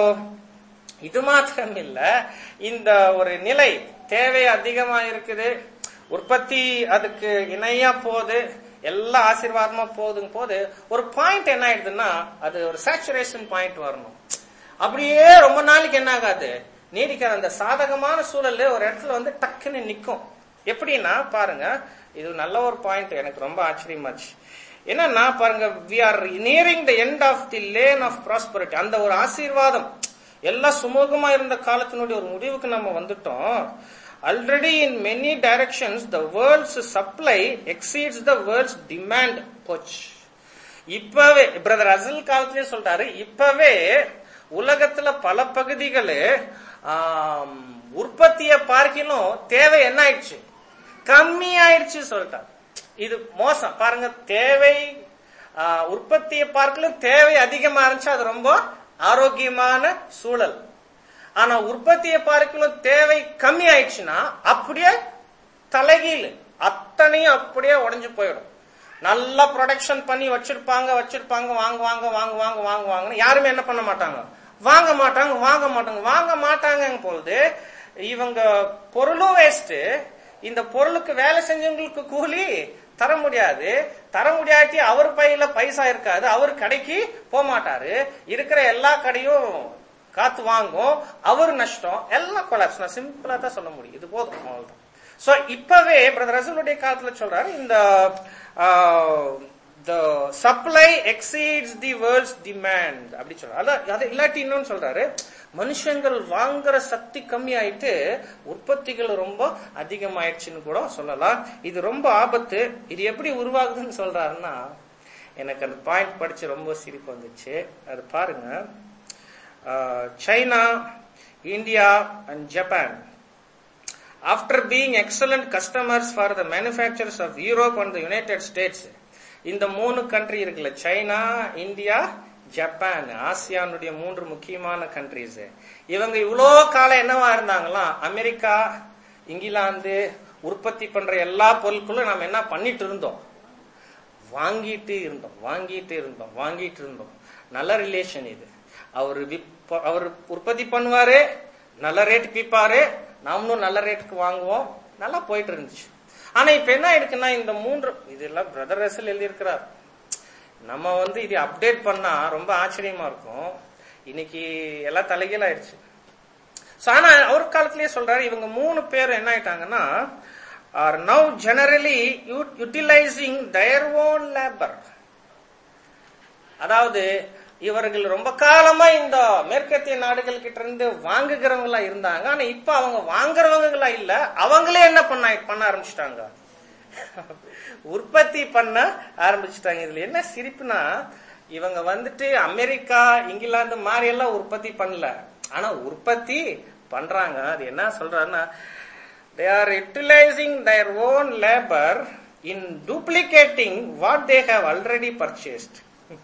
Speaker 1: இது மாத்திரம் இல்ல இந்த ஒரு நிலை தேவை அதிகமா இருக்குது உற்பத்தி அதுக்கு இணையா போகுது எல்லா ஆசீர்வாதமா போகுதுங்க போது ஒரு பாயிண்ட் என்ன ஆயிடுதுன்னா அது ஒரு சேச்சுரேஷன் பாயிண்ட் வரணும் அப்படியே ரொம்ப நாளைக்கு என்ன ஆகாது நீடிக்கிற அந்த சாதகமான சூழல்ல ஒரு இடத்துல வந்து டக்குன்னு நிக்கும் எப்படின்னா பாருங்க இது நல்ல ஒரு பாயிண்ட் எனக்கு ரொம்ப ஆச்சரியமாச்சு என்னன்னா பாருங்க we are nearing the end of the lane of prosperity அந்த ஒரு ஆசீர்வாதம் எல்லாம் சுமூகமா இருந்த காலத்தினுடைய ஒரு முடிவுக்கு நம்ம வந்துட்டோம் already in many directions the world's supply exceeds the world's demand போச்சு இப்பவே பிரதர் அசல் காலத்திலே சொல்றாரு இப்பவே உலகத்துல பல பகுதிகள் உற்பத்தியை பார்க்கிலும் தேவை என்ன ஆயிடுச்சு கம்மி ஆயிடுச்சு சொல்லிட்டார் இது மோசம் பாருங்க தேவை ஆ, உற்பத்தியை பார்க்கலும் தேவை அதிகமா இருந்துச்சு அது ரொம்ப ஆரோக்கியமான சூழல் ஆனா உற்பத்தியை பார்க்கலும் தேவை கம்மி ஆயிடுச்சுன்னா அப்படியே தலைகீழ் அத்தனையும் அப்படியே உடைஞ்சு போயிடும் நல்லா ப்ரொடக்ஷன் பண்ணி வச்சிருப்பாங்க வச்சிருப்பாங்க வாங்க வாங்க வாங்க வாங்க வாங்க வாங்க யாருமே என்ன பண்ண மாட்டாங்க வாங்க மாட்டாங்க வாங்க மாட்டாங்க வாங்க மாட்டாங்க பொழுது இவங்க பொருளும் வேஸ்ட் இந்த பொருளுக்கு வேலை செஞ்சவங்களுக்கு கூலி தர முடியாது தர முடியாட்டி அவர் பையில பைசா இருக்காது அவர் கடைக்கு போக மாட்டாரு இருக்கிற எல்லா கடையும் காத்து வாங்கும் அவர் நஷ்டம் எல்லாம் கொலாப்ஸ் நான் சிம்பிளா தான் சொல்ல முடியும் இது போதும் அவ்வளவுதான் சோ இப்பவே பிரதர் ரசூலுடைய காலத்துல சொல்றாரு இந்த the supply exceeds the world's demand அப்படி சொல்றாரு அதான் அது இல்லாட்டி இன்னொன்னு சொல்றாரு மனுஷங்கள் வாங்குற சக்தி கம்மி ஆயிட்டு உற்பத்திகள் ரொம்ப அதிகமாயிடுச்சுன்னு கூட சொல்லலாம் இது ரொம்ப ஆபத்து இது எப்படி உருவாகுதுன்னு சொல்றாருன்னா எனக்கு அந்த பாயிண்ட் படிச்சு ரொம்ப சிரிப்பு வந்துச்சு அது பாருங்க China India and Japan after being excellent customers for the manufacturers of Europe and the United States இந்த மூணு கண்ட்ரி இருக்குல்ல சைனா இந்தியா ஜப்பான் ஆசியானுடைய மூன்று முக்கியமான கண்ட்ரிஸ் இவங்க இவ்வளோ காலம் என்னவா இருந்தாங்களாம் அமெரிக்கா இங்கிலாந்து உற்பத்தி பண்ற எல்லா பொருட்களும் நம்ம என்ன பண்ணிட்டு இருந்தோம் வாங்கிட்டு இருந்தோம் வாங்கிட்டு இருந்தோம் வாங்கிட்டு இருந்தோம் நல்ல ரிலேஷன் இது அவர் அவர் உற்பத்தி பண்ணுவாரு நல்ல ரேட் விற்பாரு நாமளும் நல்ல ரேட்டுக்கு வாங்குவோம் நல்லா போயிட்டு இருந்துச்சு ஆனா இப்ப என்ன ஆயிடுக்குன்னா இந்த மூன்று இதெல்லாம் பிரதர் ரசல் எழுதியிருக்கிறார் நம்ம வந்து இது அப்டேட் பண்ணா ரொம்ப ஆச்சரியமா இருக்கும் இன்னைக்கு எல்லாம் தலைகீழ ஆயிடுச்சு So, ஆனா அவர் காலத்திலேயே சொல்றாரு இவங்க மூணு பேர் என்ன ஆயிட்டாங்கன்னா are now generally utilising their own labour அதாவது இவர்கள் ரொம்ப காலமா இந்த மேற்கத்திய நாடுகள் கிட்ட இருந்து வாங்குகிறவங்களா இருந்தாங்க ஆனா இப்ப அவங்க வாங்குறவங்களா இல்ல அவங்களே என்ன பண்ண பண்ண ஆரம்பிச்சிட்டாங்க உற்பத்தி பண்ண ஆரம்பிச்சிட்டாங்க இதுல என்ன சிரிப்புனா இவங்க வந்துட்டு அமெரிக்கா இங்கிலாந்து மாதிரி எல்லாம் உற்பத்தி பண்ணல ஆனா உற்பத்தி பண்றாங்க அது என்ன சொல்றாருன்னா they are utilizing their own labor in duplicating what they have already purchased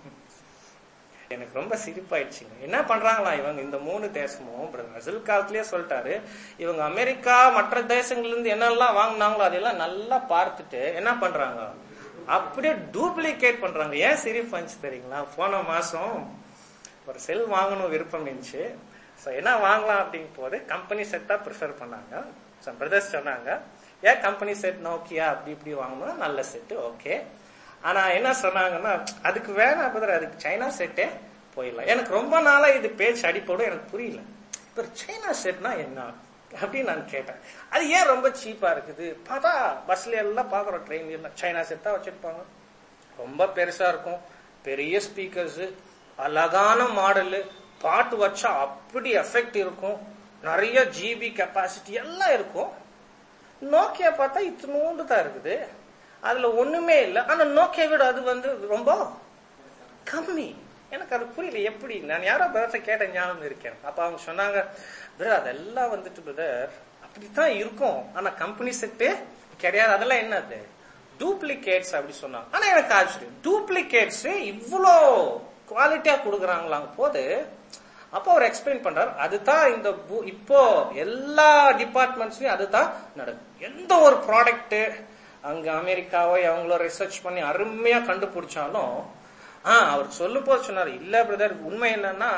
Speaker 1: எனக்கு ரொம்ப சிரிப்பாயிடுச்சுங்க என்ன பண்றாங்களா இவங்க இந்த மூணு தேசமும் பிரசில் காலத்திலேயே சொல்லிட்டாரு இவங்க அமெரிக்கா மற்ற தேசங்கள்ல இருந்து என்னெல்லாம் வாங்கினாங்களோ அதெல்லாம் நல்லா பார்த்துட்டு என்ன பண்றாங்க அப்படியே டூப்ளிகேட் பண்றாங்க ஏன் சிரிப்பு வந்துச்சு தெரியுங்களா போன மாசம் ஒரு செல் வாங்கணும் விருப்பம் இருந்துச்சு ஸோ என்ன வாங்கலாம் அப்படிங்கும் போது கம்பெனி செட் தான் ப்ரிஃபர் பண்ணாங்க ஸோ பிரதர்ஸ் சொன்னாங்க ஏன் கம்பெனி செட் நோக்கியா அப்படி இப்படி வாங்கணும் நல்ல செட்டு ஓகே ஆனா என்ன சொன்னாங்கன்னா அதுக்கு வேணாம் பதில் அதுக்கு சைனா செட்டே போயிடலாம் எனக்கு ரொம்ப நாளா இது பேச்சு அடிப்படும் எனக்கு புரியல இப்ப சைனா செட்னா என்ன அப்படின்னு நான் கேட்டேன் அது ஏன் ரொம்ப சீப்பா இருக்குது பார்த்தா பஸ்ல எல்லாம் பாக்குறோம் ட்ரெயின் எல்லாம் சைனா செட் தான் வச்சிருப்பாங்க ரொம்ப பெருசா இருக்கும் பெரிய ஸ்பீக்கர்ஸ் அழகான மாடலு பாட்டு வச்சா அப்படி எஃபெக்ட் இருக்கும் நிறைய ஜிபி கெப்பாசிட்டி எல்லாம் இருக்கும் நோக்கியா பார்த்தா இத்தினூண்டு தான் இருக்குது அதுல ஒண்ணுமே இல்லை ஆனா நோக்கியா விட அது வந்து ரொம்ப கம்மி எனக்கு அது புரியல எப்படி நான் யாரோ பிரதர்ட்ட கேட்ட ஞாபகம் இருக்கேன் அப்ப அவங்க சொன்னாங்க பிரதர் அதெல்லாம் வந்துட்டு பிரதர் அப்படித்தான் இருக்கும் ஆனா கம்பெனி செட்டு கிடையாது அதெல்லாம் என்னது டூப்ளிகேட்ஸ் அப்படி சொன்னாங்க ஆனா எனக்கு ஆச்சரியம் டூப்ளிகேட்ஸ் இவ்வளோ குவாலிட்டியா கொடுக்குறாங்களாங்க போது அப்போ அவர் எக்ஸ்பிளைன் பண்றாரு அதுதான் இந்த பூ- இப்போ எல்லா டிபார்ட்மெண்ட்ஸ்லயும் அதுதான் நடக்கும் எந்த ஒரு ப்ராடக்ட் அங்க அமெரிக்காவோ அவங்களோ ரிசர்ச் பண்ணி அருமையா கண்டுபிடிச்சாலும் ஆ அவர் சொல்லும் போது சொன்னார் இல்ல பிரதர் உண்மை என்னன்னா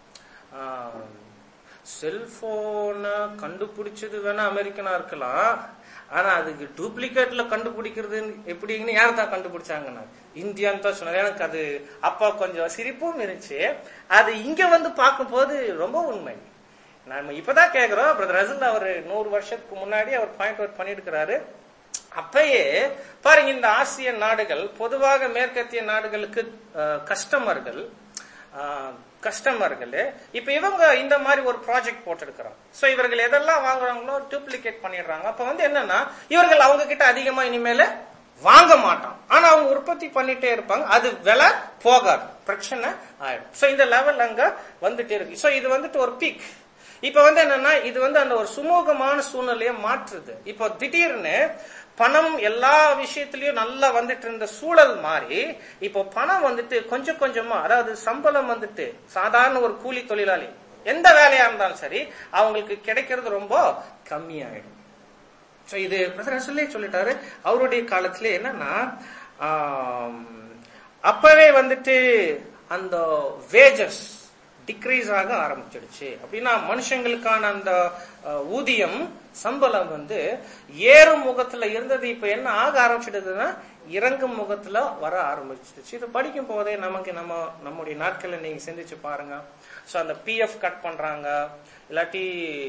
Speaker 1: செல்போனை கண்டுபிடிச்சது வேணா அமெரிக்கனா இருக்கலாம் ஆனா அதுக்கு டூப்ளிகேட்ல கண்டுபிடிக்கிறது எப்படின்னு யார் தான் கண்டுபிடிச்சாங்கன்னா இந்தியான்னு தான் சொன்னார் எனக்கு அது அப்பா கொஞ்சம் சிரிப்பும் இருந்துச்சு அது இங்க வந்து பார்க்கும்போது ரொம்ப உண்மை நாம இப்பதான் கேக்குறோம் பிரதர் ரசல் அவர் நூறு வருஷத்துக்கு முன்னாடி அவர் பாயிண்ட் அவுட் பண்ணிருக்கிறாரு அப்பயே பாருங்க இந்த ஆசிய நாடுகள் பொதுவாக மேற்கத்திய நாடுகளுக்கு கஸ்டமர்கள் கஸ்டமர்கள் இப்ப இவங்க இந்த மாதிரி ஒரு ப்ராஜெக்ட் போட்டிருக்கிறாங்க சோ இவர்கள் எதெல்லாம் வாங்குறாங்களோ டூப்ளிகேட் பண்ணிடுறாங்க அப்ப வந்து என்னன்னா இவர்கள் அவங்க கிட்ட அதிகமா இனிமேல வாங்க மாட்டான் ஆனா அவங்க உற்பத்தி பண்ணிட்டே இருப்பாங்க அது விலை போகாது பிரச்சனை ஆயிடும் சோ இந்த லெவல் அங்க வந்துட்டே இருக்கு சோ இது வந்துட்டு ஒரு பீக் இப்ப வந்து என்னன்னா இது வந்து அந்த ஒரு சுமூகமான சூழ்நிலையை மாற்றுது இப்போ திடீர்னு பணம் எல்லா விஷயத்திலயும் நல்லா வந்துட்டு இருந்த சூழல் மாறி இப்போ பணம் வந்துட்டு கொஞ்சம் கொஞ்சமா அதாவது சம்பளம் வந்துட்டு சாதாரண ஒரு கூலி தொழிலாளி எந்த வேலையா இருந்தாலும் சரி அவங்களுக்கு கிடைக்கிறது ரொம்ப கம்மியாயிடும் சோ இது பிரதரசல்லே சொல்லிட்டாரு அவருடைய காலத்திலே என்னன்னா ஆம், அப்பவே வந்துட்டு அந்த வேஜஸ் டிக்ரீஸ் ஆக ஆரம்பிச்சிடுச்சு அப்படின்னா மனுஷங்களுக்கான அந்த அஹ், ஊதியம் சம்பளம் வந்து ஏறும் முகத்துல இருந்தது இப்ப என்ன ஆக ஆரம்பிச்சிடுதுன்னா இறங்கும் முகத்துல வர ஆரம்பிச்சிடுச்சு இது படிக்கும் போதே நமக்கு நம்ம நம்முடைய நாட்கள்ல நீங்க சிந்திச்சு பாருங்க சோ அந்த பிஎஃப் கட் பண்றாங்க இல்லாட்டி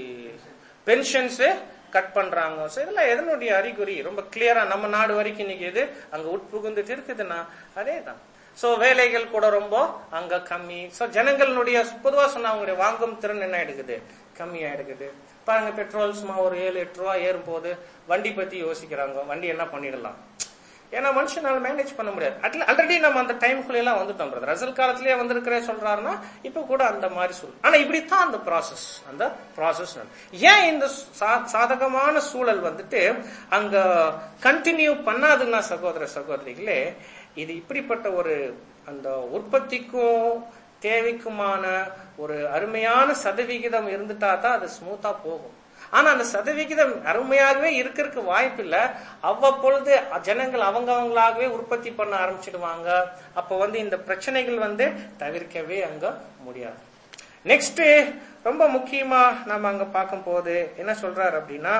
Speaker 1: பென்ஷன்ஸ் கட் பண்றாங்க சோ இதெல்லாம் எதனுடைய அறிகுறி ரொம்ப கிளியரா நம்ம நாடு வரைக்கும் இன்னைக்கு எது அங்க உட்புகுந்துட்டு இருக்குதுன்னா அதே தான் சோ வேலைகள் கூட ரொம்ப அங்க கம்மி சோ ஜனங்களுடைய பொதுவா சொன்னா அவங்களுடைய வாங்கும் திறன் என்ன எடுக்குது கம்மி ஆயிடுக்குது பாருங்க பெட்ரோல் சும்மா ஒரு ஏழு எட்டு ரூபா ஏறும் போது வண்டி பத்தி யோசிக்கிறாங்க வண்டி என்ன பண்ணிடலாம் ஏன்னா மனுஷனால மேனேஜ் பண்ண முடியாது ஆல்ரெடி நம்ம அந்த டைம்குள்ள எல்லாம் வந்துட்டோம் brother. ரசல் காலத்திலேயே வந்திருக்கிறே சொல்றாருன்னா இப்ப கூட அந்த மாதிரி சொல் ஆனா இப்படித்தான் அந்த ப்ராசஸ் அந்த ப்ராசஸ் ஏன் இந்த சா- சாதகமான சூழல் வந்துட்டு அங்க கண்டினியூ பண்ணாதுன்னா சகோதர சகோதரிகளே இது இப்படிப்பட்ட ஒரு அந்த உற்பத்திக்கும் தேவைக்குமான ஒரு அருமையான சதவிகிதம் இருந்துட்டா தான் அது ஸ்மூத்தா போகும் ஆனா அந்த சதவிகிதம் அருமையாகவே இருக்கிறதுக்கு வாய்ப்பு இல்ல அவ்வப்பொழுது ஜனங்கள் அவங்க அவங்களாகவே உற்பத்தி பண்ண ஆரம்பிச்சிடுவாங்க அப்ப வந்து இந்த பிரச்சனைகள் வந்து தவிர்க்கவே அங்க முடியாது நெக்ஸ்ட் ரொம்ப முக்கியமா நம்ம அங்க பார்க்கும்போது என்ன சொல்றாரு அப்படின்னா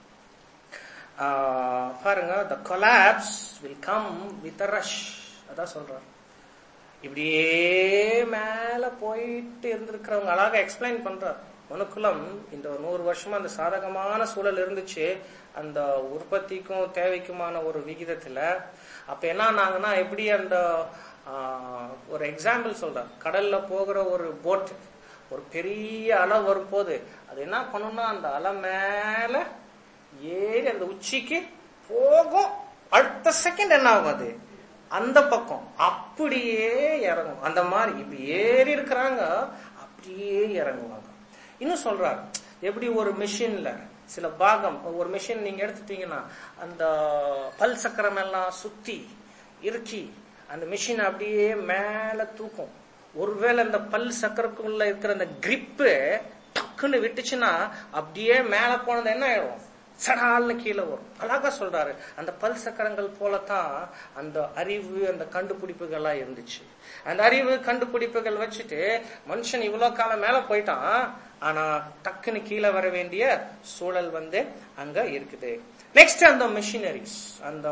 Speaker 1: ஆஹ், பாருங்க the collapse will come with rush அதான் சொல்றாரு இப்படியே மேல போயிட்டு இருந்திருக்கிறவங்க அழகா எக்ஸ்பிளைன் பண்றார் மனுக்குலம் இந்த நூறு வருஷமா அந்த சாதகமான சூழல் இருந்துச்சு அந்த உற்பத்திக்கும் தேவைக்குமான ஒரு விகிதத்துல அப்ப என்ன ஆனாங்கன்னா எப்படி அந்த ஆஹ், ஒரு எக்ஸாம்பிள் சொல்றேன் கடல்ல போகிற ஒரு போட் ஒரு பெரிய அலை வரும்போது அது என்ன பண்ணும்னா அந்த அலை மேல ஏறி அந்த உச்சிக்கு போகும் அடுத்த செகண்ட் என்ன ஆகும் அது அந்த பக்கம் அப்படியே இறங்கும் அந்த மாதிரி இப்படி ஏறி இருக்கிறாங்க அப்படியே இறங்குவாங்க இன்னும் சொல்றாரு எப்படி ஒரு மிஷின்ல சில பாகம் ஒரு மிஷின் நீங்க எடுத்துட்டீங்கன்னா அந்த பல் சக்கரம் எல்லாம் சுத்தி இறுக்கி அந்த மிஷின் அப்படியே மேல தூக்கும் ஒருவேளை அந்த பல் சக்கரக்குள்ள இருக்கிற அந்த கிரிப்பு டக்குன்னு விட்டுச்சுன்னா அப்படியே மேல போனது என்ன ஆயிடும் சடால்னு கீழே வரும் அழகா சொல்றாரு அந்த பல் சக்கரங்கள் போலத்தான் அந்த அறிவு அந்த கண்டுபிடிப்புகள்லாம் இருந்துச்சு அந்த அறிவு கண்டுபிடிப்புகள் வச்சுட்டு மனுஷன் இவ்வளவு காலம் மேல போயிட்டான் ஆனா டக்குன்னு கீழே வர வேண்டிய சூழல் வந்து அங்க இருக்குது நெக்ஸ்ட் அந்த மிஷினரிஸ் அந்த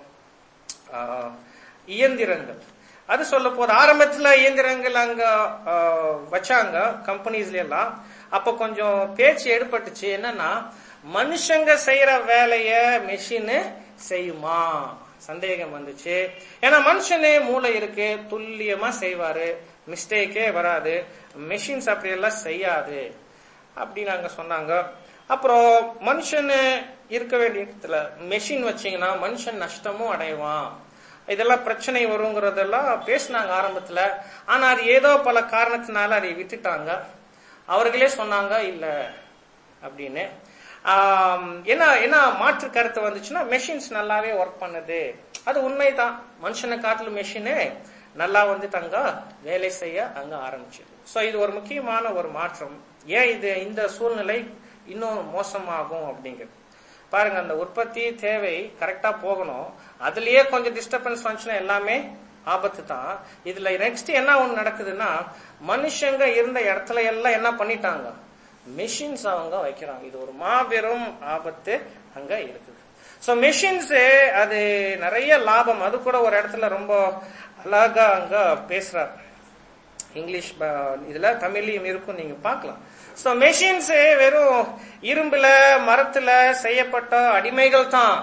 Speaker 1: ஆஹ், இயந்திரங்கள் அது சொல்ல போது ஆரம்பத்துல இயந்திரங்கள் அங்க ஆஹ், வச்சாங்க கம்பெனிஸ்ல எல்லாம் அப்ப கொஞ்சம் பேச்சு ஏற்பட்டுச்சு என்னன்னா மனுஷங்க செய்யற வேலைய மெஷின் செய்யுமா சந்தேகம் வந்துச்சு ஏன்னா மனுஷனே மூளை இருக்கு துல்லியமா செய்வாரு மிஸ்டேக்கே வராது மெஷின்ஸ் அப்படி எல்லாம் செய்யாது அப்படின்னு அங்க சொன்னாங்க அப்புறம் மனுஷன் இருக்க வேண்டிய இடத்துல மெஷின் வச்சீங்கன்னா மனுஷன் நஷ்டமும் அடைவான் இதெல்லாம் பிரச்சனை வருங்கிறதெல்லாம் பேசினாங்க ஆரம்பத்துல ஆனா அது ஏதோ பல காரணத்தினால அதை விட்டுட்டாங்க அவர்களே சொன்னாங்க இல்ல அப்படின்னு ஆம், என்ன என்ன மாற்று கருத்து வந்துச்சுன்னா மெஷின்ஸ் நல்லாவே ஒர்க் பண்ணுது அது உண்மைதான் மனுஷனை காட்டுல மெஷினு நல்லா வந்து தங்க வேலை செய்ய அங்க ஆரம்பிச்சது சோ இது ஒரு முக்கியமான ஒரு மாற்றம் ஏன் இது இந்த சூழ்நிலை இன்னும் மோசமாகும் அப்படிங்கிறது பாருங்க அந்த உற்பத்தி தேவை கரெக்டா போகணும் அதுலயே கொஞ்சம் டிஸ்டர்பன்ஸ் வந்துச்சுன்னா எல்லாமே ஆபத்து தான் இதுல நெக்ஸ்ட் என்ன ஒண்ணு நடக்குதுன்னா மனுஷங்க இருந்த இடத்துல எல்லாம் என்ன பண்ணிட்டாங்க மெஷின்ஸ் அவங்க வைக்கிறாங்க இது ஒரு மாபெரும் ஆபத்து அங்க இருக்குது சோ மெஷின்ஸ் அது நிறைய லாபம் அது கூட ஒரு இடத்துல ரொம்ப அழகா அங்க பேசுறார் இங்கிலீஷ் ப- இதுல தமிழ்லயும் இருக்கும் நீங்க பார்க்கலாம் சோ மெஷின்ஸ் வெறும் இரும்புல மரத்துல செய்யப்பட்ட அடிமைகள் தான்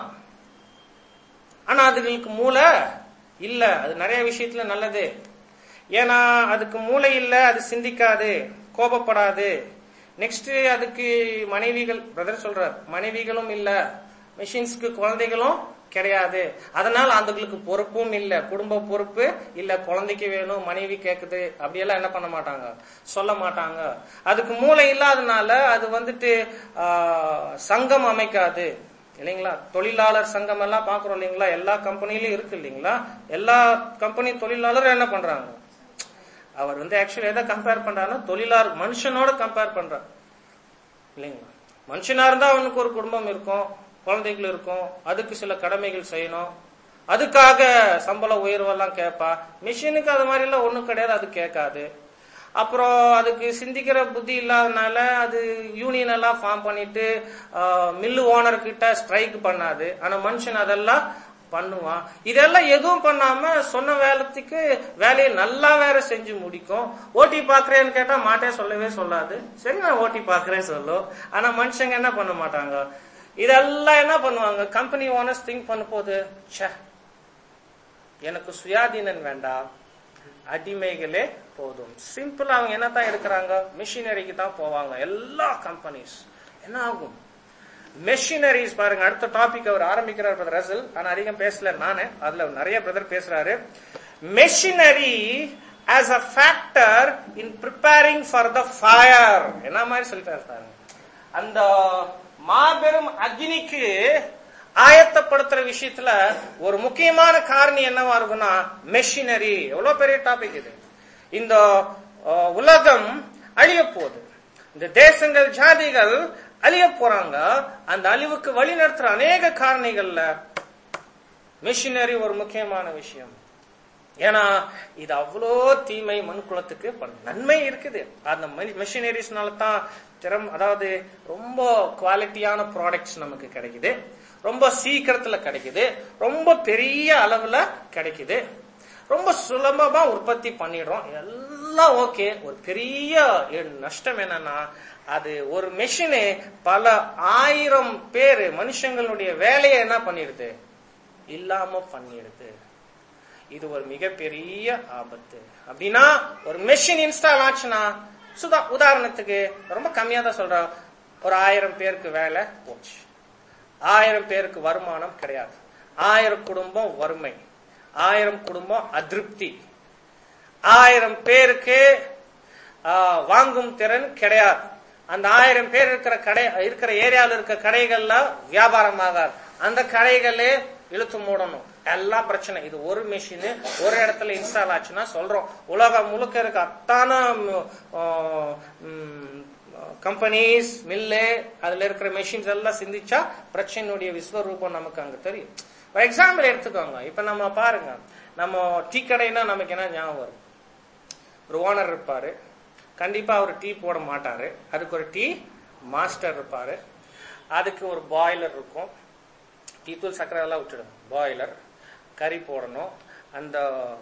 Speaker 1: ஆனா அதுகளுக்கு மூளை இல்ல அது நிறைய விஷயத்துல நல்லது ஏன்னா அதுக்கு மூளை இல்ல அது சிந்திக்காது கோபப்படாது நெக்ஸ்ட் அதுக்கு மனைவிகள் பிரதர் சொல்றார் மனைவிகளும் இல்ல மெஷின்ஸ்க்கு குழந்தைகளும் கிடையாது அதனால அதுகளுக்கு பொறுப்பும் இல்ல குடும்ப பொறுப்பு இல்ல குழந்தைக்கு வேணும் மனைவி கேக்குது அப்படியெல்லாம் என்ன பண்ண மாட்டாங்க சொல்ல மாட்டாங்க அதுக்கு மூளை இல்லாதனால அது வந்துட்டு ஆஹ், சங்கம் அமைக்காது இல்லைங்களா தொழிலாளர் சங்கம் எல்லாம் பாக்குறோம் இல்லைங்களா எல்லா கம்பெனிலயும் இருக்கு இல்லைங்களா எல்லா கம்பெனி தொழிலாளரும் என்ன பண்றாங்க அவர் வந்து ஆக்சுவலி எதை கம்பேர் பண்றாருன்னா தொழிலாளர் மனுஷனோட கம்பேர் பண்றார் இல்லைங்களா மனுஷனா இருந்தா அவனுக்கு ஒரு குடும்பம் இருக்கும் குழந்தைகள் இருக்கும் அதுக்கு சில கடமைகள் செய்யணும் அதுக்காக சம்பள உயர்வெல்லாம் கேட்பா மிஷினுக்கு அது மாதிரி எல்லாம் ஒண்ணும் கிடையாது அது கேட்காது அப்புறம் அதுக்கு சிந்திக்கிற புத்தி இல்லாதனால அது யூனியன் எல்லாம் ஃபார்ம் பண்ணிட்டு மில்லு ஓனர் கிட்ட ஸ்ட்ரைக் பண்ணாது ஆனா மனுஷன் அதெல்லாம் பண்ணுவான் இதெல்லாம் எதுவும் பண்ணாம சொன்ன வேலைக்கு வேலையை நல்லா வேற செஞ்சு முடிக்கும் ஓட்டி பாக்குறேன்னு கேட்டா மாட்டே சொல்லவே சொல்லாது சரி நான் ஓட்டி பாக்குறேன் சொல்லும் ஆனா மனுஷங்க என்ன பண்ண மாட்டாங்க இதெல்லாம் என்ன பண்ணுவாங்க கம்பெனி ஓனர்ஸ் திங்க் பண்ண போது ச்சே எனக்கு சுயாதீனன் வேண்டாம் அடிமைகளே போதும் சிம்பிளா அவங்க என்னத்தான் எடுக்கிறாங்க மிஷினரிக்கு தான் போவாங்க எல்லா கம்பெனிஸ் என்ன ஆகும் மெஷினரிஸ் பாருங்க அடுத்த டாபிக் அவர் ஆரம்பிக்கிறார் பிரதர் ரசல் ஆனா அதிகம் பேசல நானு அதுல நிறைய பிரதர் பேசுறாரு machinery as a factor in preparing for the fire என்ன மாதிரி சொல்லிட்டாரு பாருங்க அந்த மாபெரும் அக்னிக்கு ஆயத்தப்படுத்துற விஷயத்துல ஒரு முக்கியமான காரணி என்னவா இருக்கும்னா மெஷினரி எவ்வளவு பெரிய டாபிக் இது இந்த அஹ், உலகம் அழிய போகுது இந்த தேசங்கள் ஜாதிகள் அழிய போறாங்க அந்த அழிவுக்கு வழி நடத்துற அநேக காரணிகள்ல மிஷினரி ஒரு முக்கியமான விஷயம் ஏன்னா இது அவ்வளோ தீமை மனுக்குலத்துக்கு பண்ண நன்மை இருக்குது அந்த மிஷினரிஸ்னால தான் திறம் அதாவது ரொம்ப குவாலிட்டியான ப்ராடக்ட்ஸ் நமக்கு கிடைக்குது ரொம்ப சீக்கிரத்துல கிடைக்குது ரொம்ப பெரிய அளவுல கிடைக்குது ரொம்ப சுலபமா உற்பத்தி பண்ணிடுறோம் எல்லா இதெல்லாம் ஓகே ஒரு பெரிய நஷ்டம் என்னன்னா அது ஒரு மெஷினு பல ஆயிரம் பேர் மனுஷங்களுடைய வேலையை என்ன பண்ணிடுது இல்லாம பண்ணிடுது இது ஒரு மிகப்பெரிய ஆபத்து அப்படின்னா ஒரு மெஷின் இன்ஸ்டால் ஆச்சுன்னா சுதா உதாரணத்துக்கு ரொம்ப கம்மியா தான் சொல்றோம் ஒரு ஆயிரம் பேருக்கு வேலை போச்சு ஆயிரம் பேருக்கு வருமானம் கிடையாது ஆயிரம் குடும்பம் வறுமை ஆயிரம் குடும்பம் அதிருப்தி ஆயிரம் பேருக்கு ஆ, வாங்கும் திறன் கிடையாது அந்த ஆயிரம் பேர் இருக்கிற கடை இருக்கிற ஏரியாவில் இருக்க கடைகள்ல வியாபாரம் ஆகாது அந்த கடைகளே இழுத்து மூடணும் எல்லாம் பிரச்சனை இது ஒரு மெஷின் ஒரு இடத்துல இன்ஸ்டால் ஆச்சுன்னா சொல்றோம் உலகம் முழுக்க இருக்க அத்தான கம்பெனிஸ் மில்லு அதுல இருக்கிற மெஷின்ஸ் எல்லாம் சிந்திச்சா பிரச்சனையுடைய விஸ்வரூபம் நமக்கு அங்க தெரியும் ஃபார் எக்ஸாம்பிள் எடுத்துக்கோங்க இப்ப நம்ம பாருங்க நம்ம டீ கடைனா நமக்கு என்ன ஞாபகம் வரும் ஒரு ஓனர் இருப்பாரு கண்டிப்பா அவர் டீ போட மாட்டாரு அதுக்கு ஒரு டீ மாஸ்டர் இருப்பாரு அதுக்கு ஒரு பாய்லர் இருக்கும் டீ தூள் சர்க்கரை எல்லாம் விட்டுடும் பாய்லர் கறி போடணும் அந்த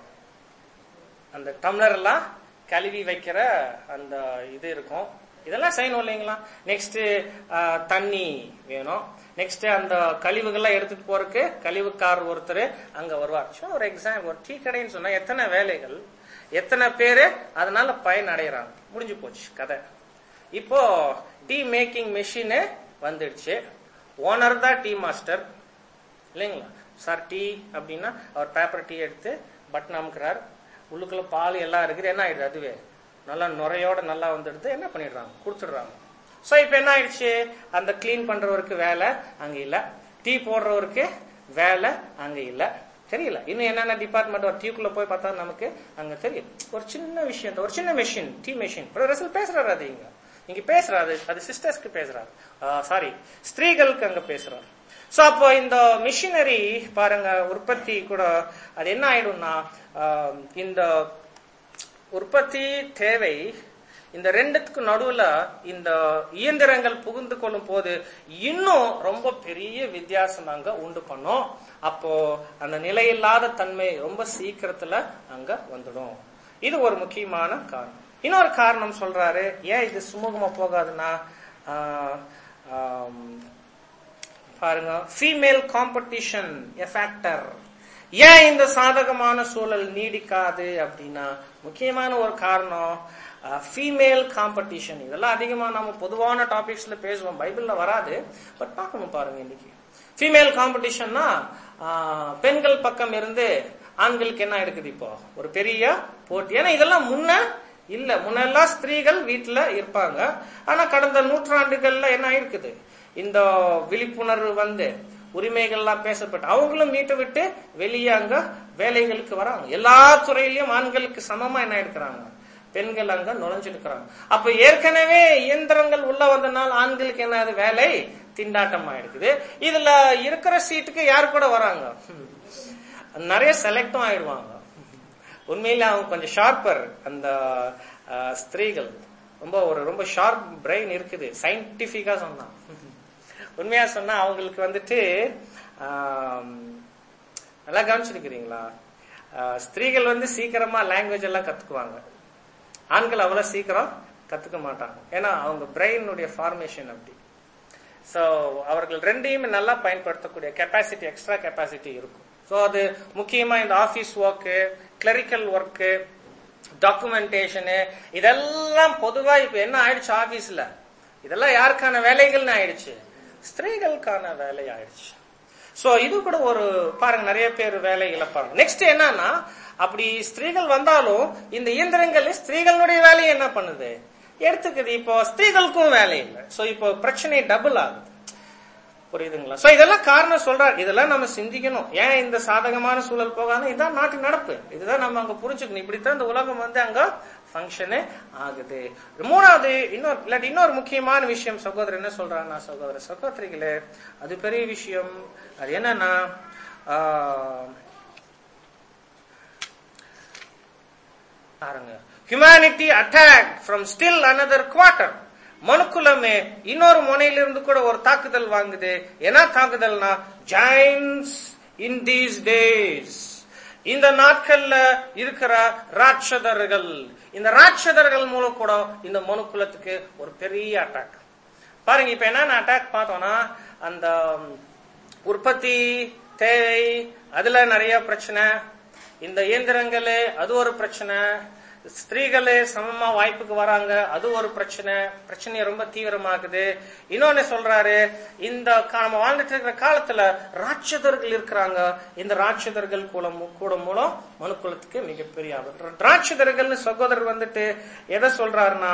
Speaker 1: அந்த டம்ளர் எல்லாம் கழுவி வைக்கிற அந்த இது இருக்கும் இதெல்லாம் செய்யணும் இல்லைங்களா நெக்ஸ்ட் தண்ணி வேணும் நெக்ஸ்ட் அந்த கழிவுகள்லாம் எடுத்துட்டு போறதுக்கு கழிவுக்கார் ஒருத்தர் அங்க வருவார் சும்மா ஒரு எக்ஸாம் ஒரு டீ கடைன்னு சொன்னா எத்தனை வேலைகள் எத்தனை பேரு அதனால பயன் அடைகிறாங்க முடிஞ்சு போச்சு கதை இப்போ டீ மேக்கிங் மெஷின் வந்துடுச்சு ஓனர் தான் டீ மாஸ்டர் இல்லைங்களா சார் டீ அப்படின்னா அவர் பேப்பர் டீ எடுத்து பட்டன் அமுக்குறார் உள்ளுக்குள்ள பால் எல்லாம் இருக்குது என்ன ஆயிடுது அதுவே நல்லா நுரையோட நல்லா வந்துடுது என்ன பண்ணிடுறாங்க கொடுத்துடுறாங்க சோ இப்ப என்ன ஆயிடுச்சு அந்த கிளீன் பண்றவருக்கு வேலை அங்க இல்ல டீ போடுறவருக்கு வேலை அங்க இல்ல தெரியல இன்னும் என்னென்ன டிபார்ட்மெண்ட் ஒரு டீக்குள்ள போய் பார்த்தா நமக்கு அங்க தெரியும் ஒரு சின்ன விஷயம் ஒரு சின்ன மெஷின் டீ மெஷின் ரசல் பேசுறாரு அது இங்க இங்க பேசுறாரு அது சிஸ்டர்ஸ்க்கு பேசுறாரு சாரி ஸ்திரீகளுக்கு அங்க பேசுறாரு சோ அப்போ இந்த மிஷினரி பாருங்க உற்பத்தி கூட அது என்ன ஆயிடும்னா ஆஹ், இந்த உற்பத்தி தேவை இந்த ரெண்டுத்துக்கு நடுவுல இந்த இயந்திரங்கள் புகுந்து கொள்ளும் போது இன்னும் ரொம்ப பெரிய வித்தியாசம் அங்க உண்டு பண்ணும் அப்போ அந்த நிலையில்லாத தன்மை ரொம்ப சீக்கிரத்துல அங்க வந்துடும் இது ஒரு முக்கியமான காரணம் இன்னொரு காரணம் சொல்றாரு ஏன் இது சுமூகமா போகாதுன்னா ஆஹ், ஆம், பாருங்க ஃபீமேல் காம்படிஷன் எ ஃபேக்டர் ஏன் இந்த சாதகமான சூழல் நீடிக்காது அப்படின்னா முக்கியமான ஒரு காரணம் ஃபீமேல் காம்படிஷன் இதெல்லாம் அதிகமா நம்ம பொதுவான டாபிக்ஸ்ல பேசுவோம் பைபிள்ல வராது பட் பார்க்கணும் பாருங்க இன்னைக்கு ஃபீமேல் காம்படிஷன்னா பெண்கள் பக்கம் இருந்து ஆண்களுக்கு என்ன இருக்குது இப்போ ஒரு பெரிய போட்டி ஏன்னா இதெல்லாம் முன்ன இல்ல முன்னெல்லாம் ஸ்திரீகள் வீட்டுல இருப்பாங்க ஆனா கடந்த நூற்றாண்டுகள்ல என்ன இருக்குது இந்த விழிப்புணர்வு வந்து உரிமைகள்லாம் பேசப்பட்டு அவங்களும் வீட்டை விட்டு வெளியே அங்க வேலைகளுக்கு வராங்க எல்லா துறையிலயும் ஆண்களுக்கு சமமா என்ன இருக்கிறாங்க பெண்கள் அங்க நுழைஞ்சிருக்கிறாங்க அப்ப ஏற்கனவே இயந்திரங்கள் உள்ள வந்தனால் ஆண்களுக்கு என்ன அது வேலை திண்டாட்டம் ஆயிடுக்குது இதுல இருக்கிற சீட்டுக்கு யார் கூட வராங்க நிறைய செலக்டும் ஆயிடுவாங்க உண்மையில அவங்க கொஞ்சம் ஷார்ப்பர் அந்த அஹ், ஸ்திரீகள் ரொம்ப ஒரு ரொம்ப ஷார்ப் பிரெயின் இருக்குது சயின்டிபிக்கா சொன்னான் உண்மையா சொன்னா அவங்களுக்கு வந்துட்டு ஆம், நல்லா கவனிச்சிருக்கிறீங்களா ஆஹ், ஸ்திரீகள் வந்து சீக்கிரமா லாங்குவேஜ் எல்லாம் கத்துக்குவாங்க ஆண்கள் அவ்வளவு சீக்கிரம் கத்துக்க மாட்டாங்க ஏன்னா அவங்க பிரெயினுடைய ஃபார்மேஷன் அப்படி சோ அவர்கள் ரெண்டையுமே நல்லா பயன்படுத்தக்கூடிய கெப்பாசிட்டி எக்ஸ்ட்ரா கெப்பாசிட்டி இருக்கும் சோ அது முக்கியமா இந்த office work clerical work documentation இதெல்லாம் பொதுவா இப்ப என்ன ஆயிடுச்சு ஆபீஸ்ல இதெல்லாம் யாருக்கான வேலைகள்னு ஆயிடுச்சு ஸ்திரீகளுக்கான வேலை ஆயிடுச்சு சோ இது கூட ஒரு பாருங்க நிறைய பேர் வேலை இழப்பாங்க நெக்ஸ்ட் என்னன்னா அப்படி ஸ்திரீகள் வந்தாலும் இந்த இயந்திரங்கள் ஸ்திரீகளுடைய வேலையை என்ன பண்ணுது எடுத்துக்குது இப்போ ஸ்திரீகளுக்கும் வேலை இல்லை சோ இப்போ பிரச்சனை டபுள் ஆகுது புரியுதுங்களா சோ இதெல்லாம் காரணம் சொல்றாரு இதெல்லாம் நம்ம சிந்திக்கணும் ஏன் இந்த சாதகமான சூழல் போகாது இதுதான் நாட்டு நடப்பு இதுதான் நம்ம அங்க புரிஞ்சுக்கணும் இப்படித்தான் இந்த உலகம் வந்து அங்க ஃபங்க்ஷனு ஆகுது மூணாவது இன்னொரு இல்லாட்டி இன்னொரு முக்கியமான விஷயம் சகோதரர் என்ன சொல்றாங்கன்னா சகோதர சகோதரிகளே அது பெரிய விஷயம் அது என்னன்னா ஆஹ், பாருங்க humanity attack from still another quarter மனுக்குலமே இன்னொரு முனையிலிருந்து கூட ஒரு தாக்குதல் வாங்குது என்ன தாக்குதல்னா ஜைன்ஸ் இன் தீஸ் டேஸ் இந்த நாட்கள்ல இருக்கிற ராட்சதர்கள் இந்த ராட்சதர்கள் மூலம் கூட இந்த மனுக்குலத்துக்கு ஒரு பெரிய அட்டாக் பாருங்க இப்ப என்னென்ன அட்டாக் பார்த்தோம்னா அந்த ம், உற்பத்தி தேவை அதுல நிறைய பிரச்சனை இந்த இயந்திரங்களே அது ஒரு பிரச்சனை ஸ்திரீகளே சமமா வாய்ப்புக்கு வராங்க அது ஒரு பிரச்சனை பிரச்சனை ரொம்ப தீவிரமாகுது இன்னொன்னு சொல்றாரு இந்த கா- நம்ம வாழ்ந்துட்டு இருக்கிற காலத்துல ராட்சதர்கள் இருக்கிறாங்க இந்த ராட்சதர்கள் கூட மூ- கூட மூலம் மனுக்குலத்துக்கு மிகப்பெரிய ஆபத்து ராட்சதர்கள்னு சகோதரர் வந்துட்டு எதை சொல்றாருன்னா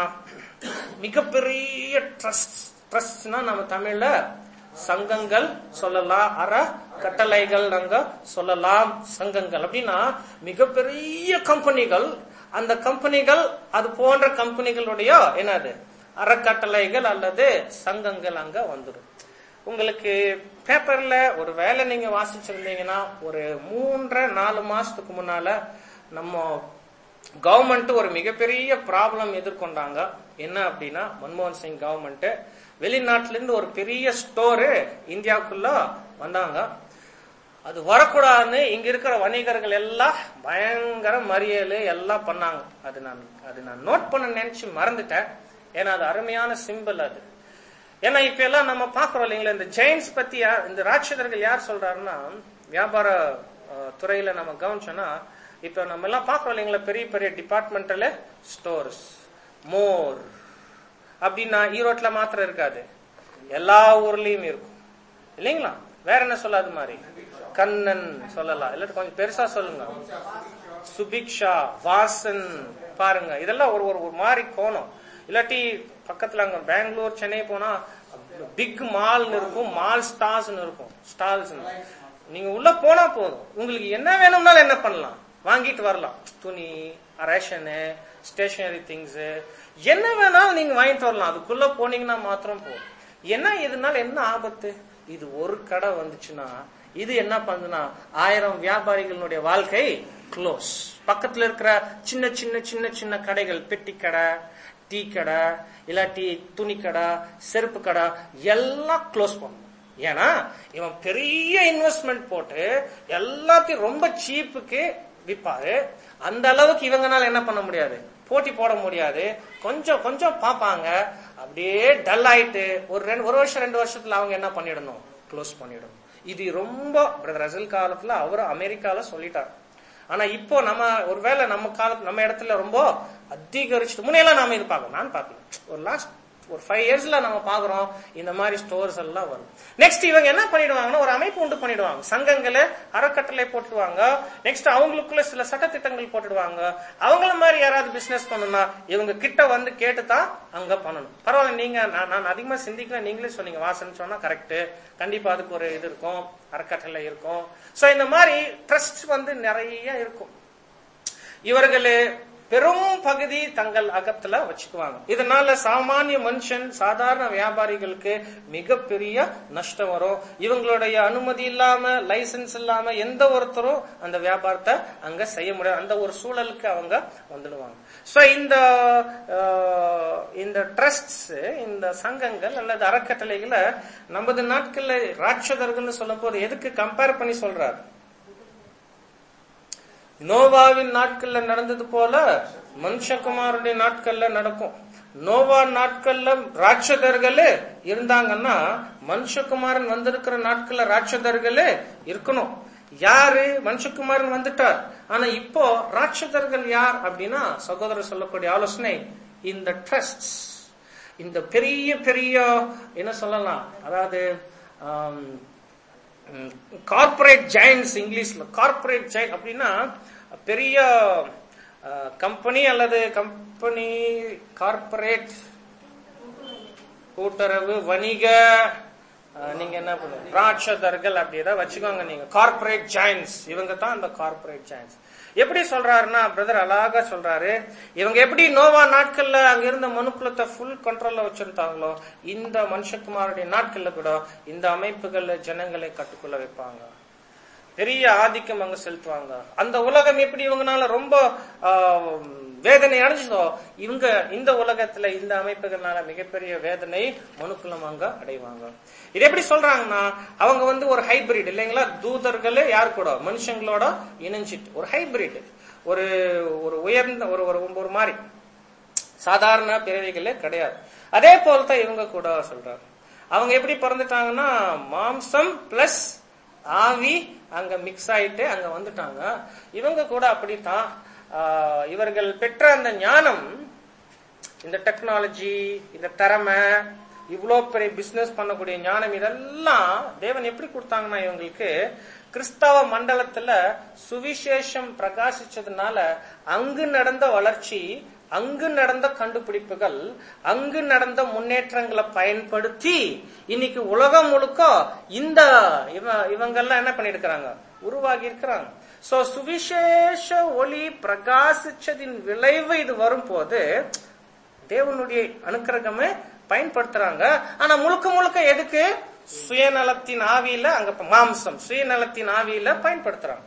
Speaker 1: மிகப்பெரிய ட்ரஸ்ட் ட்ரஸ்ட்னா நம்ம தமிழ்ல சங்கங்கள் சொல்லலாம் அற கட்டளைகள் நாங்க சொல்லலாம் சங்கங்கள் அப்படின்னா மிகப்பெரிய கம்பெனிகள் அந்த கம்பெனிகள் அது போன்ற கம்பெனிகளுடைய என்னது அறக்கட்டளைகள் அல்லது சங்கங்கள் அங்க வந்துடும் உங்களுக்கு பேப்பர்ல ஒரு வேலை நீங்க வாசிச்சிருந்தீங்கன்னா ஒரு மூன்றரை நாலு மாசத்துக்கு முன்னால நம்ம கவர்மெண்ட் ஒரு மிகப்பெரிய ப்ராப்ளம் எதிர்கொண்டாங்க என்ன அப்படின்னா மன்மோகன் சிங் கவர்மெண்ட் வெளிநாட்டுல இருந்து ஒரு பெரிய ஸ்டோரு இந்தியாவுக்குள்ள வந்தாங்க அது வரக்கூடாதுன்னு இங்க இருக்கிற வணிகர்கள் எல்லாம் பயங்கர மறியல் எல்லாம் பண்ணாங்க அது நான் அது நான் நோட் பண்ண நினைச்சு மறந்துட்டேன் ஏன்னா அது அருமையான சிம்பிள் அது ஏன்னா இப்ப எல்லாம் நம்ம பாக்குறோம் இல்லைங்களா இந்த ஜெயின்ஸ் பத்தி யார் இந்த ராட்சதர்கள் யார் சொல்றாருன்னா வியாபார அஹ், துறையில நம்ம கவனிச்சோம்னா இப்ப நம்ம எல்லாம் பாக்குறோம் இல்லைங்களா பெரிய பெரிய டிபார்ட்மெண்டல் ஸ்டோர்ஸ் மோர் அப்படின்னா ஈரோட்ல மாத்திரம் இருக்காது எல்லா ஊர்லயும் இருக்கும் இல்லைங்களா வேற என்ன சொல்லாது மாதிரி கண்ணன் சொல்லலாம் இல்லாட்டி கொஞ்சம் பெருசா சொல்லுங்க சுபிக்ஷா வாசன் பாருங்க இதெல்லாம் ஒரு ஒரு ஒரு மாதிரி கோணம் இல்லாட்டி பக்கத்துல அங்க பெங்களூர் சென்னை போனா பிக் மால்னு இருக்கும் மால் ஸ்டார்ஸ்னு இருக்கும் ஸ்டால்ஸ் நீங்க உள்ள போனா போதும் உங்களுக்கு என்ன வேணும்னாலும் என்ன பண்ணலாம் வாங்கிட்டு வரலாம் துணி ரேஷனு ஸ்டேஷனரி திங்ஸ் என்ன வேணாலும் நீங்க வாங்கிட்டு வரலாம் அதுக்குள்ள போனீங்கன்னா மாத்திரம் போதும் என்ன இதனால என்ன ஆபத்து இது ஒரு கடை வந்துச்சுன்னா இது என்ன பண்ணுதுன்னா ஆயிரம் வியாபாரிகளுடைய வாழ்க்கை க்ளோஸ் பக்கத்துல இருக்கிற சின்ன சின்ன சின்ன சின்ன கடைகள் பெட்டி கடை டீ கடை இல்லாட்டி துணி கடை செருப்பு கடை எல்லாம் க்ளோஸ் பண்ணும் ஏன்னா இவன் பெரிய இன்வெஸ்ட்மெண்ட் போட்டு எல்லாத்தையும் ரொம்ப சீப்புக்கு விற்பாரு அந்த அளவுக்கு இவங்கனால என்ன பண்ண முடியாது போட்டி போட முடியாது கொஞ்சம் கொஞ்சம் பார்ப்பாங்க அப்படியே டல் ஆயிட்டு ஒரு ரெண்டு ஒரு வருஷம் ரெண்டு வருஷத்துல அவங்க என்ன பண்ணிடணும் க்ளோஸ் பண்ணிடணும் இது ரொம்ப பிரதர் ரசல் காலத்துல அவர் அமெரிக்கால சொல்லிட்டார் ஆனா இப்போ நம்ம ஒருவேளை நம்ம காலத்து நம்ம இடத்துல ரொம்ப அதிகரிச்சுட்டு முன்னையெல்லாம் நாம இது பார்க்கணும் நான் பார்க்கல ஒரு லாஸ்ட் ஒரு ஃபைவ் இயர்ஸ்ல நம்ம பாக்குறோம் இந்த மாதிரி ஸ்டோர்ஸ் எல்லாம் வரும் நெக்ஸ்ட் இவங்க என்ன பண்ணிடுவாங்கன்னா ஒரு அமைப்பு உண்டு பண்ணிடுவாங்க சங்கங்களை அறக்கட்டளை போட்டுடுவாங்க நெக்ஸ்ட் அவங்களுக்குள்ள சில சட்டத்திட்டங்கள் போட்டுடுவாங்க அவங்கள மாதிரி யாராவது பிசினஸ் பண்ணணும்னா இவங்க கிட்ட வந்து கேட்டுதான் அங்க பண்ணணும் பரவாயில்ல நீங்க நான் நான் அதிகமா சிந்திக்கல நீங்களே சொன்னீங்க வாசன் சொன்னா கரெக்ட் கண்டிப்பா அதுக்கு ஒரு இது இருக்கும் அறக்கட்டளை இருக்கும் சோ இந்த மாதிரி ட்ரஸ்ட் வந்து நிறைய இருக்கும் இவர்களே பெரும் பகுதி தங்கள் அகத்துல வச்சுக்குவாங்க இதனால சாமானிய மனுஷன் சாதாரண வியாபாரிகளுக்கு மிகப்பெரிய நஷ்டம் வரும் இவங்களுடைய அனுமதி இல்லாம லைசன்ஸ் இல்லாம எந்த ஒருத்தரும் அந்த வியாபாரத்தை அங்க செய்ய முடியாது அந்த ஒரு சூழலுக்கு அவங்க வந்துடுவாங்க சோ இந்த அஹ், இந்த ட்ரஸ்ட்ஸ் இந்த சங்கங்கள் அல்லது அறக்கட்டளைகளை நமது நாட்கள்ல ராட்சதர்கள்னு சொல்லும் போது எதுக்கு கம்பேர் பண்ணி சொல்றாரு நோவாவின் நாட்கள்ல நடந்தது போல மனுஷகுமாருடைய நாட்கள்ல நடக்கும் நோவா நாட்கள்ல ராட்சதர்களே இருந்தாங்கன்னா மனுஷகுமாரன் வந்திருக்கிற நாட்கள்ல ராட்சதர்களே இருக்கணும் யாரு மனுஷகுமாரன் வந்துட்டார் ஆனா இப்போ ராட்சதர்கள் யார் அப்படின்னா சகோதரர் சொல்லக்கூடிய ஆலோசனை இந்த ட்ரஸ்ட் இந்த பெரிய பெரிய என்ன சொல்லலாம் அதாவது ஆம், கார்பரேட் ஜெயின்ஸ் இங்கிலீஷ்ல கார்பரேட் ஜெயின் அப்படின்னா பெரிய கம்பெனி அல்லது கம்பெனி கார்பரேட் கூட்டுறவு வணிக அஹ், நீங்க என்ன பண்ணுங்க ராட்சதர்கள் அப்படி ஏதாவது வச்சுக்கோங்க நீங்க கார்பரேட் ஜாயின்ஸ் இவங்க தான் அந்த கார்பரேட் ஜாயின்ஸ் எப்படி சொல்றாருன்னா பிரதர் அழகா சொல்றாரு இவங்க எப்படி நோவா நாட்கள்ல அங்க இருந்த மனுக்குலத்தை ஃபுல் கண்ட்ரோல்ல வச்சிருந்தாங்களோ இந்த மனுஷகுமாருடைய நாட்கள்ல கூட இந்த அமைப்புகள்ல ஜனங்களை கட்டுக்குள்ள வைப்பாங்க பெரிய ஆதிக்கம் அங்க செலுத்துவாங்க அந்த உலகம் எப்படி இவங்கனால ரொம்ப ஆஹ், வேதனை அடைஞ்சதோ இவங்க இந்த உலகத்துல இந்த அமைப்புகள்னால மிகப்பெரிய வேதனை மனுக்குலம் அங்க அடைவாங்க இது எப்படி சொல்றாங்கன்னா அவங்க வந்து ஒரு ஹைபிரிட் இல்லைங்களா தூதர்கள் யார் கூட மனுஷங்களோட இணைஞ்சிட்டு ஒரு ஹைபிரிட் ஒரு ஒரு உயர்ந்த ஒரு ஒரு ஒரு மாதிரி சாதாரண பிறவிகளே கிடையாது அதே போல தான் இவங்க கூட சொல்றாங்க அவங்க எப்படி பிறந்துட்டாங்கன்னா மாம்சம் பிளஸ் ஆவி அங்க மிக்ஸ் ஆயிட்டு அங்க வந்துட்டாங்க இவங்க கூட அப்படித்தான் ஆஹ், இவர்கள் பெற்ற அந்த ஞானம் இந்த டெக்னாலஜி இந்த திறமை இவ்வளோ பெரிய பிசினஸ் பண்ணக்கூடிய ஞானம் இதெல்லாம் தேவன் எப்படி கொடுத்தாங்கன்னா இவங்களுக்கு கிறிஸ்தவ மண்டலத்துல சுவிசேஷம் பிரகாசிச்சதுனால அங்கு நடந்த வளர்ச்சி அங்கு நடந்த கண்டுபிடிப்புகள் அங்கு நடந்த முன்னேற்றங்களை பயன்படுத்தி இன்னைக்கு உலகம் முழுக்க இந்த இவ இவங்கெல்லாம் என்ன பண்ணிருக்கிறாங்க உருவாகி இருக்கிறாங்க சோ சுவிசேஷ ஒளி பிரகாசிச்சதின் விளைவு இது வரும்போது தேவனுடைய அனுக்கிரகமே பயன்படுத்துறாங்க ஆனா முழுக்க முழுக்க எதுக்கு சுயநலத்தின் ஆவியில அங்க மாம்சம் சுயநலத்தின் ஆவியில பயன்படுத்துறாங்க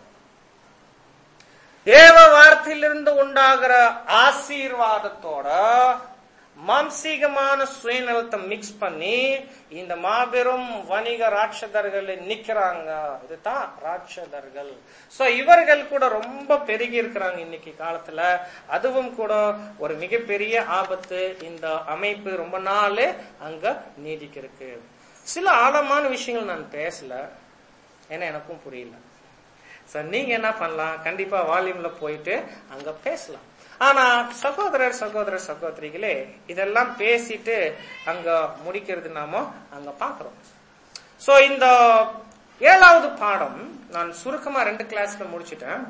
Speaker 1: தேவ வார்த்தையிலிருந்து உண்டாகிற ஆசீர்வாதத்தோட மாம்சீகமான சுயநலத்தை மிக்ஸ் பண்ணி இந்த மாபெரும் வணிக ராட்சதர்கள் நிக்கிறாங்க இதுதான் ராட்சதர்கள் சோ இவர்கள் கூட ரொம்ப பெருகி இருக்கிறாங்க இன்னைக்கு காலத்துல அதுவும் கூட ஒரு மிகப்பெரிய ஆபத்து இந்த அமைப்பு ரொம்ப நாள் அங்க நீடிக்கிறதுக்கு சில ஆழமான விஷயங்கள் நான் பேசல ஏன்னா எனக்கும் புரியல சார் நீங்க என்ன பண்ணலாம் கண்டிப்பா வால்யூம்ல போயிட்டு அங்க பேசலாம் ஆனா சகோதரர் சகோதரர் சகோதரிகளே இதெல்லாம் பேசிட்டு அங்க முடிக்கிறது நாம அங்க பாக்குறோம் சோ இந்த ஏழாவது பாடம் நான் சுருக்கமா ரெண்டு கிளாஸ்ல முடிச்சிட்டேன்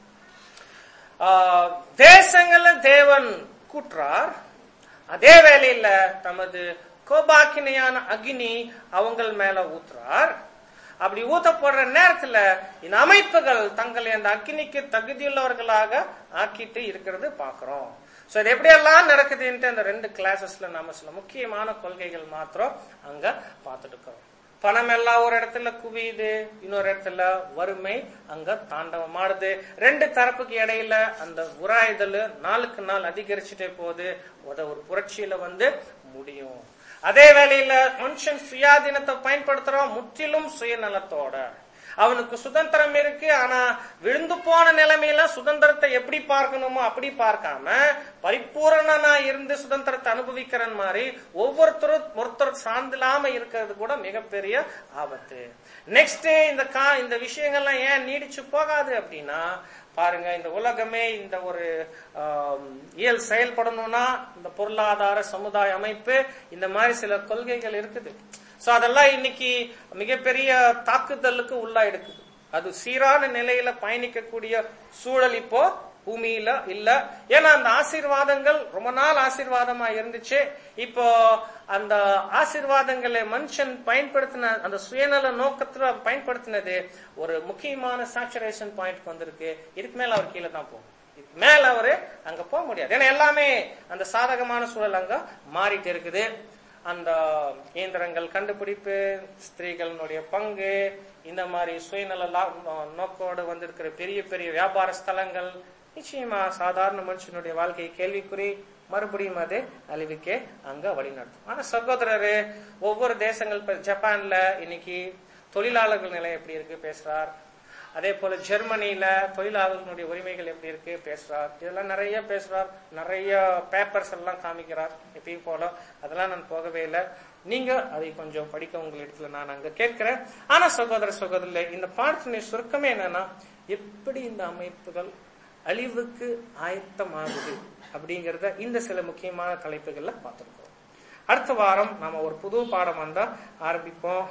Speaker 1: ஆஹ், தேசங்கள தேவன் கூற்றார் அதே வேளையில தமது கோபாக்கினையான அக்னி அவங்கள் மேல ஊத்துறார் அப்படி ஊத்தப்படுற நேரத்துல இந்த அமைப்புகள் தங்களை அந்த அக்னிக்கு தகுதியுள்ளவர்களாக ஆக்கிட்டு இருக்கிறது பாக்குறோம் சோ இது எப்படியெல்லாம் நடக்குதுன்ட்டு அந்த ரெண்டு கிளாஸஸ்ல நாம சில முக்கியமான கொள்கைகள் மாத்திரம் அங்க பார்த்துட்டு இருக்கிறோம் பணம் எல்லாம் ஒரு இடத்துல குவியுது இன்னொரு இடத்துல வறுமை அங்க தாண்டவமாடுது ரெண்டு தரப்புக்கு இடையில அந்த உராய்தல் நாளுக்கு நாள் அதிகரிச்சுட்டே போகுது அத ஒரு புரட்சியில வந்து முடியும் அதே வேளையில மனுஷன் சுயாதீனத்தை பயன்படுத்துறான் முற்றிலும் சுயநலத்தோட அவனுக்கு சுதந்திரம் இருக்கு ஆனா விழுந்து போன நிலைமையில சுதந்திரத்தை எப்படி பார்க்கணுமோ அப்படி பார்க்காம பரிபூரணனா இருந்து சுதந்திரத்தை அனுபவிக்கிற மாதிரி ஒவ்வொருத்தரும் ஒருத்தர் சார்ந்தில்லாம இருக்கிறது கூட மிகப்பெரிய ஆபத்து நெக்ஸ்ட் இந்த கா இந்த விஷயங்கள்லாம் ஏன் நீடிச்சு போகாது அப்படின்னா பாருங்க இந்த உலகமே இந்த ஒரு ஆம், இயல் செயல்படணும்னா இந்த பொருளாதார சமுதாய அமைப்பு இந்த மாதிரி சில கொள்கைகள் இருக்குது சோ அதெல்லாம் இன்னைக்கு மிகப்பெரிய தாக்குதலுக்கு உள்ளாயிடுக்குது அது சீரான நிலையில பயணிக்கக்கூடிய சூழல் இப்போ பூமியில இல்ல ஏன்னா அந்த ஆசீர்வாதங்கள் ரொம்ப நாள் ஆசீர்வாதமா இருந்துச்சு இப்போ அந்த ஆசீர்வாதங்களை மனுஷன் பயன்படுத்தின அந்த சுயநல நோக்கத்துல பயன்படுத்தினது ஒரு முக்கியமான சாச்சுரேஷன் பாயிண்ட் வந்திருக்கு இதுக்கு மேல அவர் கீழே தான் போகும் இதுக்கு மேல அவரு அங்க போக முடியாது ஏன்னா எல்லாமே அந்த சாதகமான சூழல் அங்க மாறிட்டு இருக்குது அந்த இயந்திரங்கள் கண்டுபிடிப்பு ஸ்திரீகளினுடைய பங்கு இந்த மாதிரி சுயநல லா- நோக்கோடு வந்திருக்கிற பெரிய பெரிய வியாபார ஸ்தலங்கள் நிச்சயமா சாதாரண மனுஷனுடைய வாழ்க்கையை கேள்விக்குறி மறுபடியும் அது அழிவுக்கே அங்க வழிநடத்தும் ஆனா சகோதரரு ஒவ்வொரு தேசங்கள் இப்ப ஜப்பான்ல இன்னைக்கு தொழிலாளர்கள் நிலை எப்படி இருக்கு பேசுறார் அதே போல ஜெர்மனியில தொழிலாளர்களுடைய உரிமைகள் எப்படி இருக்கு பேசுறார் இதெல்லாம் நிறைய பேசுறார் நிறைய பேப்பர்ஸ் எல்லாம் காமிக்கிறார் எப்பயும் போல அதெல்லாம் நான் போகவே இல்லை நீங்க அதை கொஞ்சம் படிக்க உங்களிடத்துல நான் அங்க கேட்கிறேன் ஆனா சகோதர சகோதரில இந்த பாடத்தினுடைய சுருக்கமே என்னன்னா எப்படி இந்த அமைப்புகள் அழிவுக்கு ஆயத்தமாகுது அப்படிங்கறத இந்த சில முக்கியமான தலைப்புகள்ல பார்த்திருக்கோம் அடுத்த வாரம் நாம ஒரு புது பாடம் வந்தா ஆரம்பிப்போம்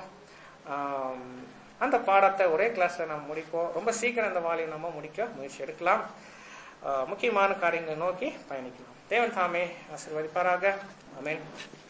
Speaker 1: ஆம், அந்த பாடத்தை ஒரே கிளாஸ்ல நம்ம முடிப்போம் ரொம்ப சீக்கிரம் அந்த வாலியை நம்ம முடிக்க முயற்சி எடுக்கலாம் ஆ, முக்கியமான காரியங்களை நோக்கி பயணிக்கலாம் தேவன் தாமே ஆசீர்வதிப்பாராக அமேன்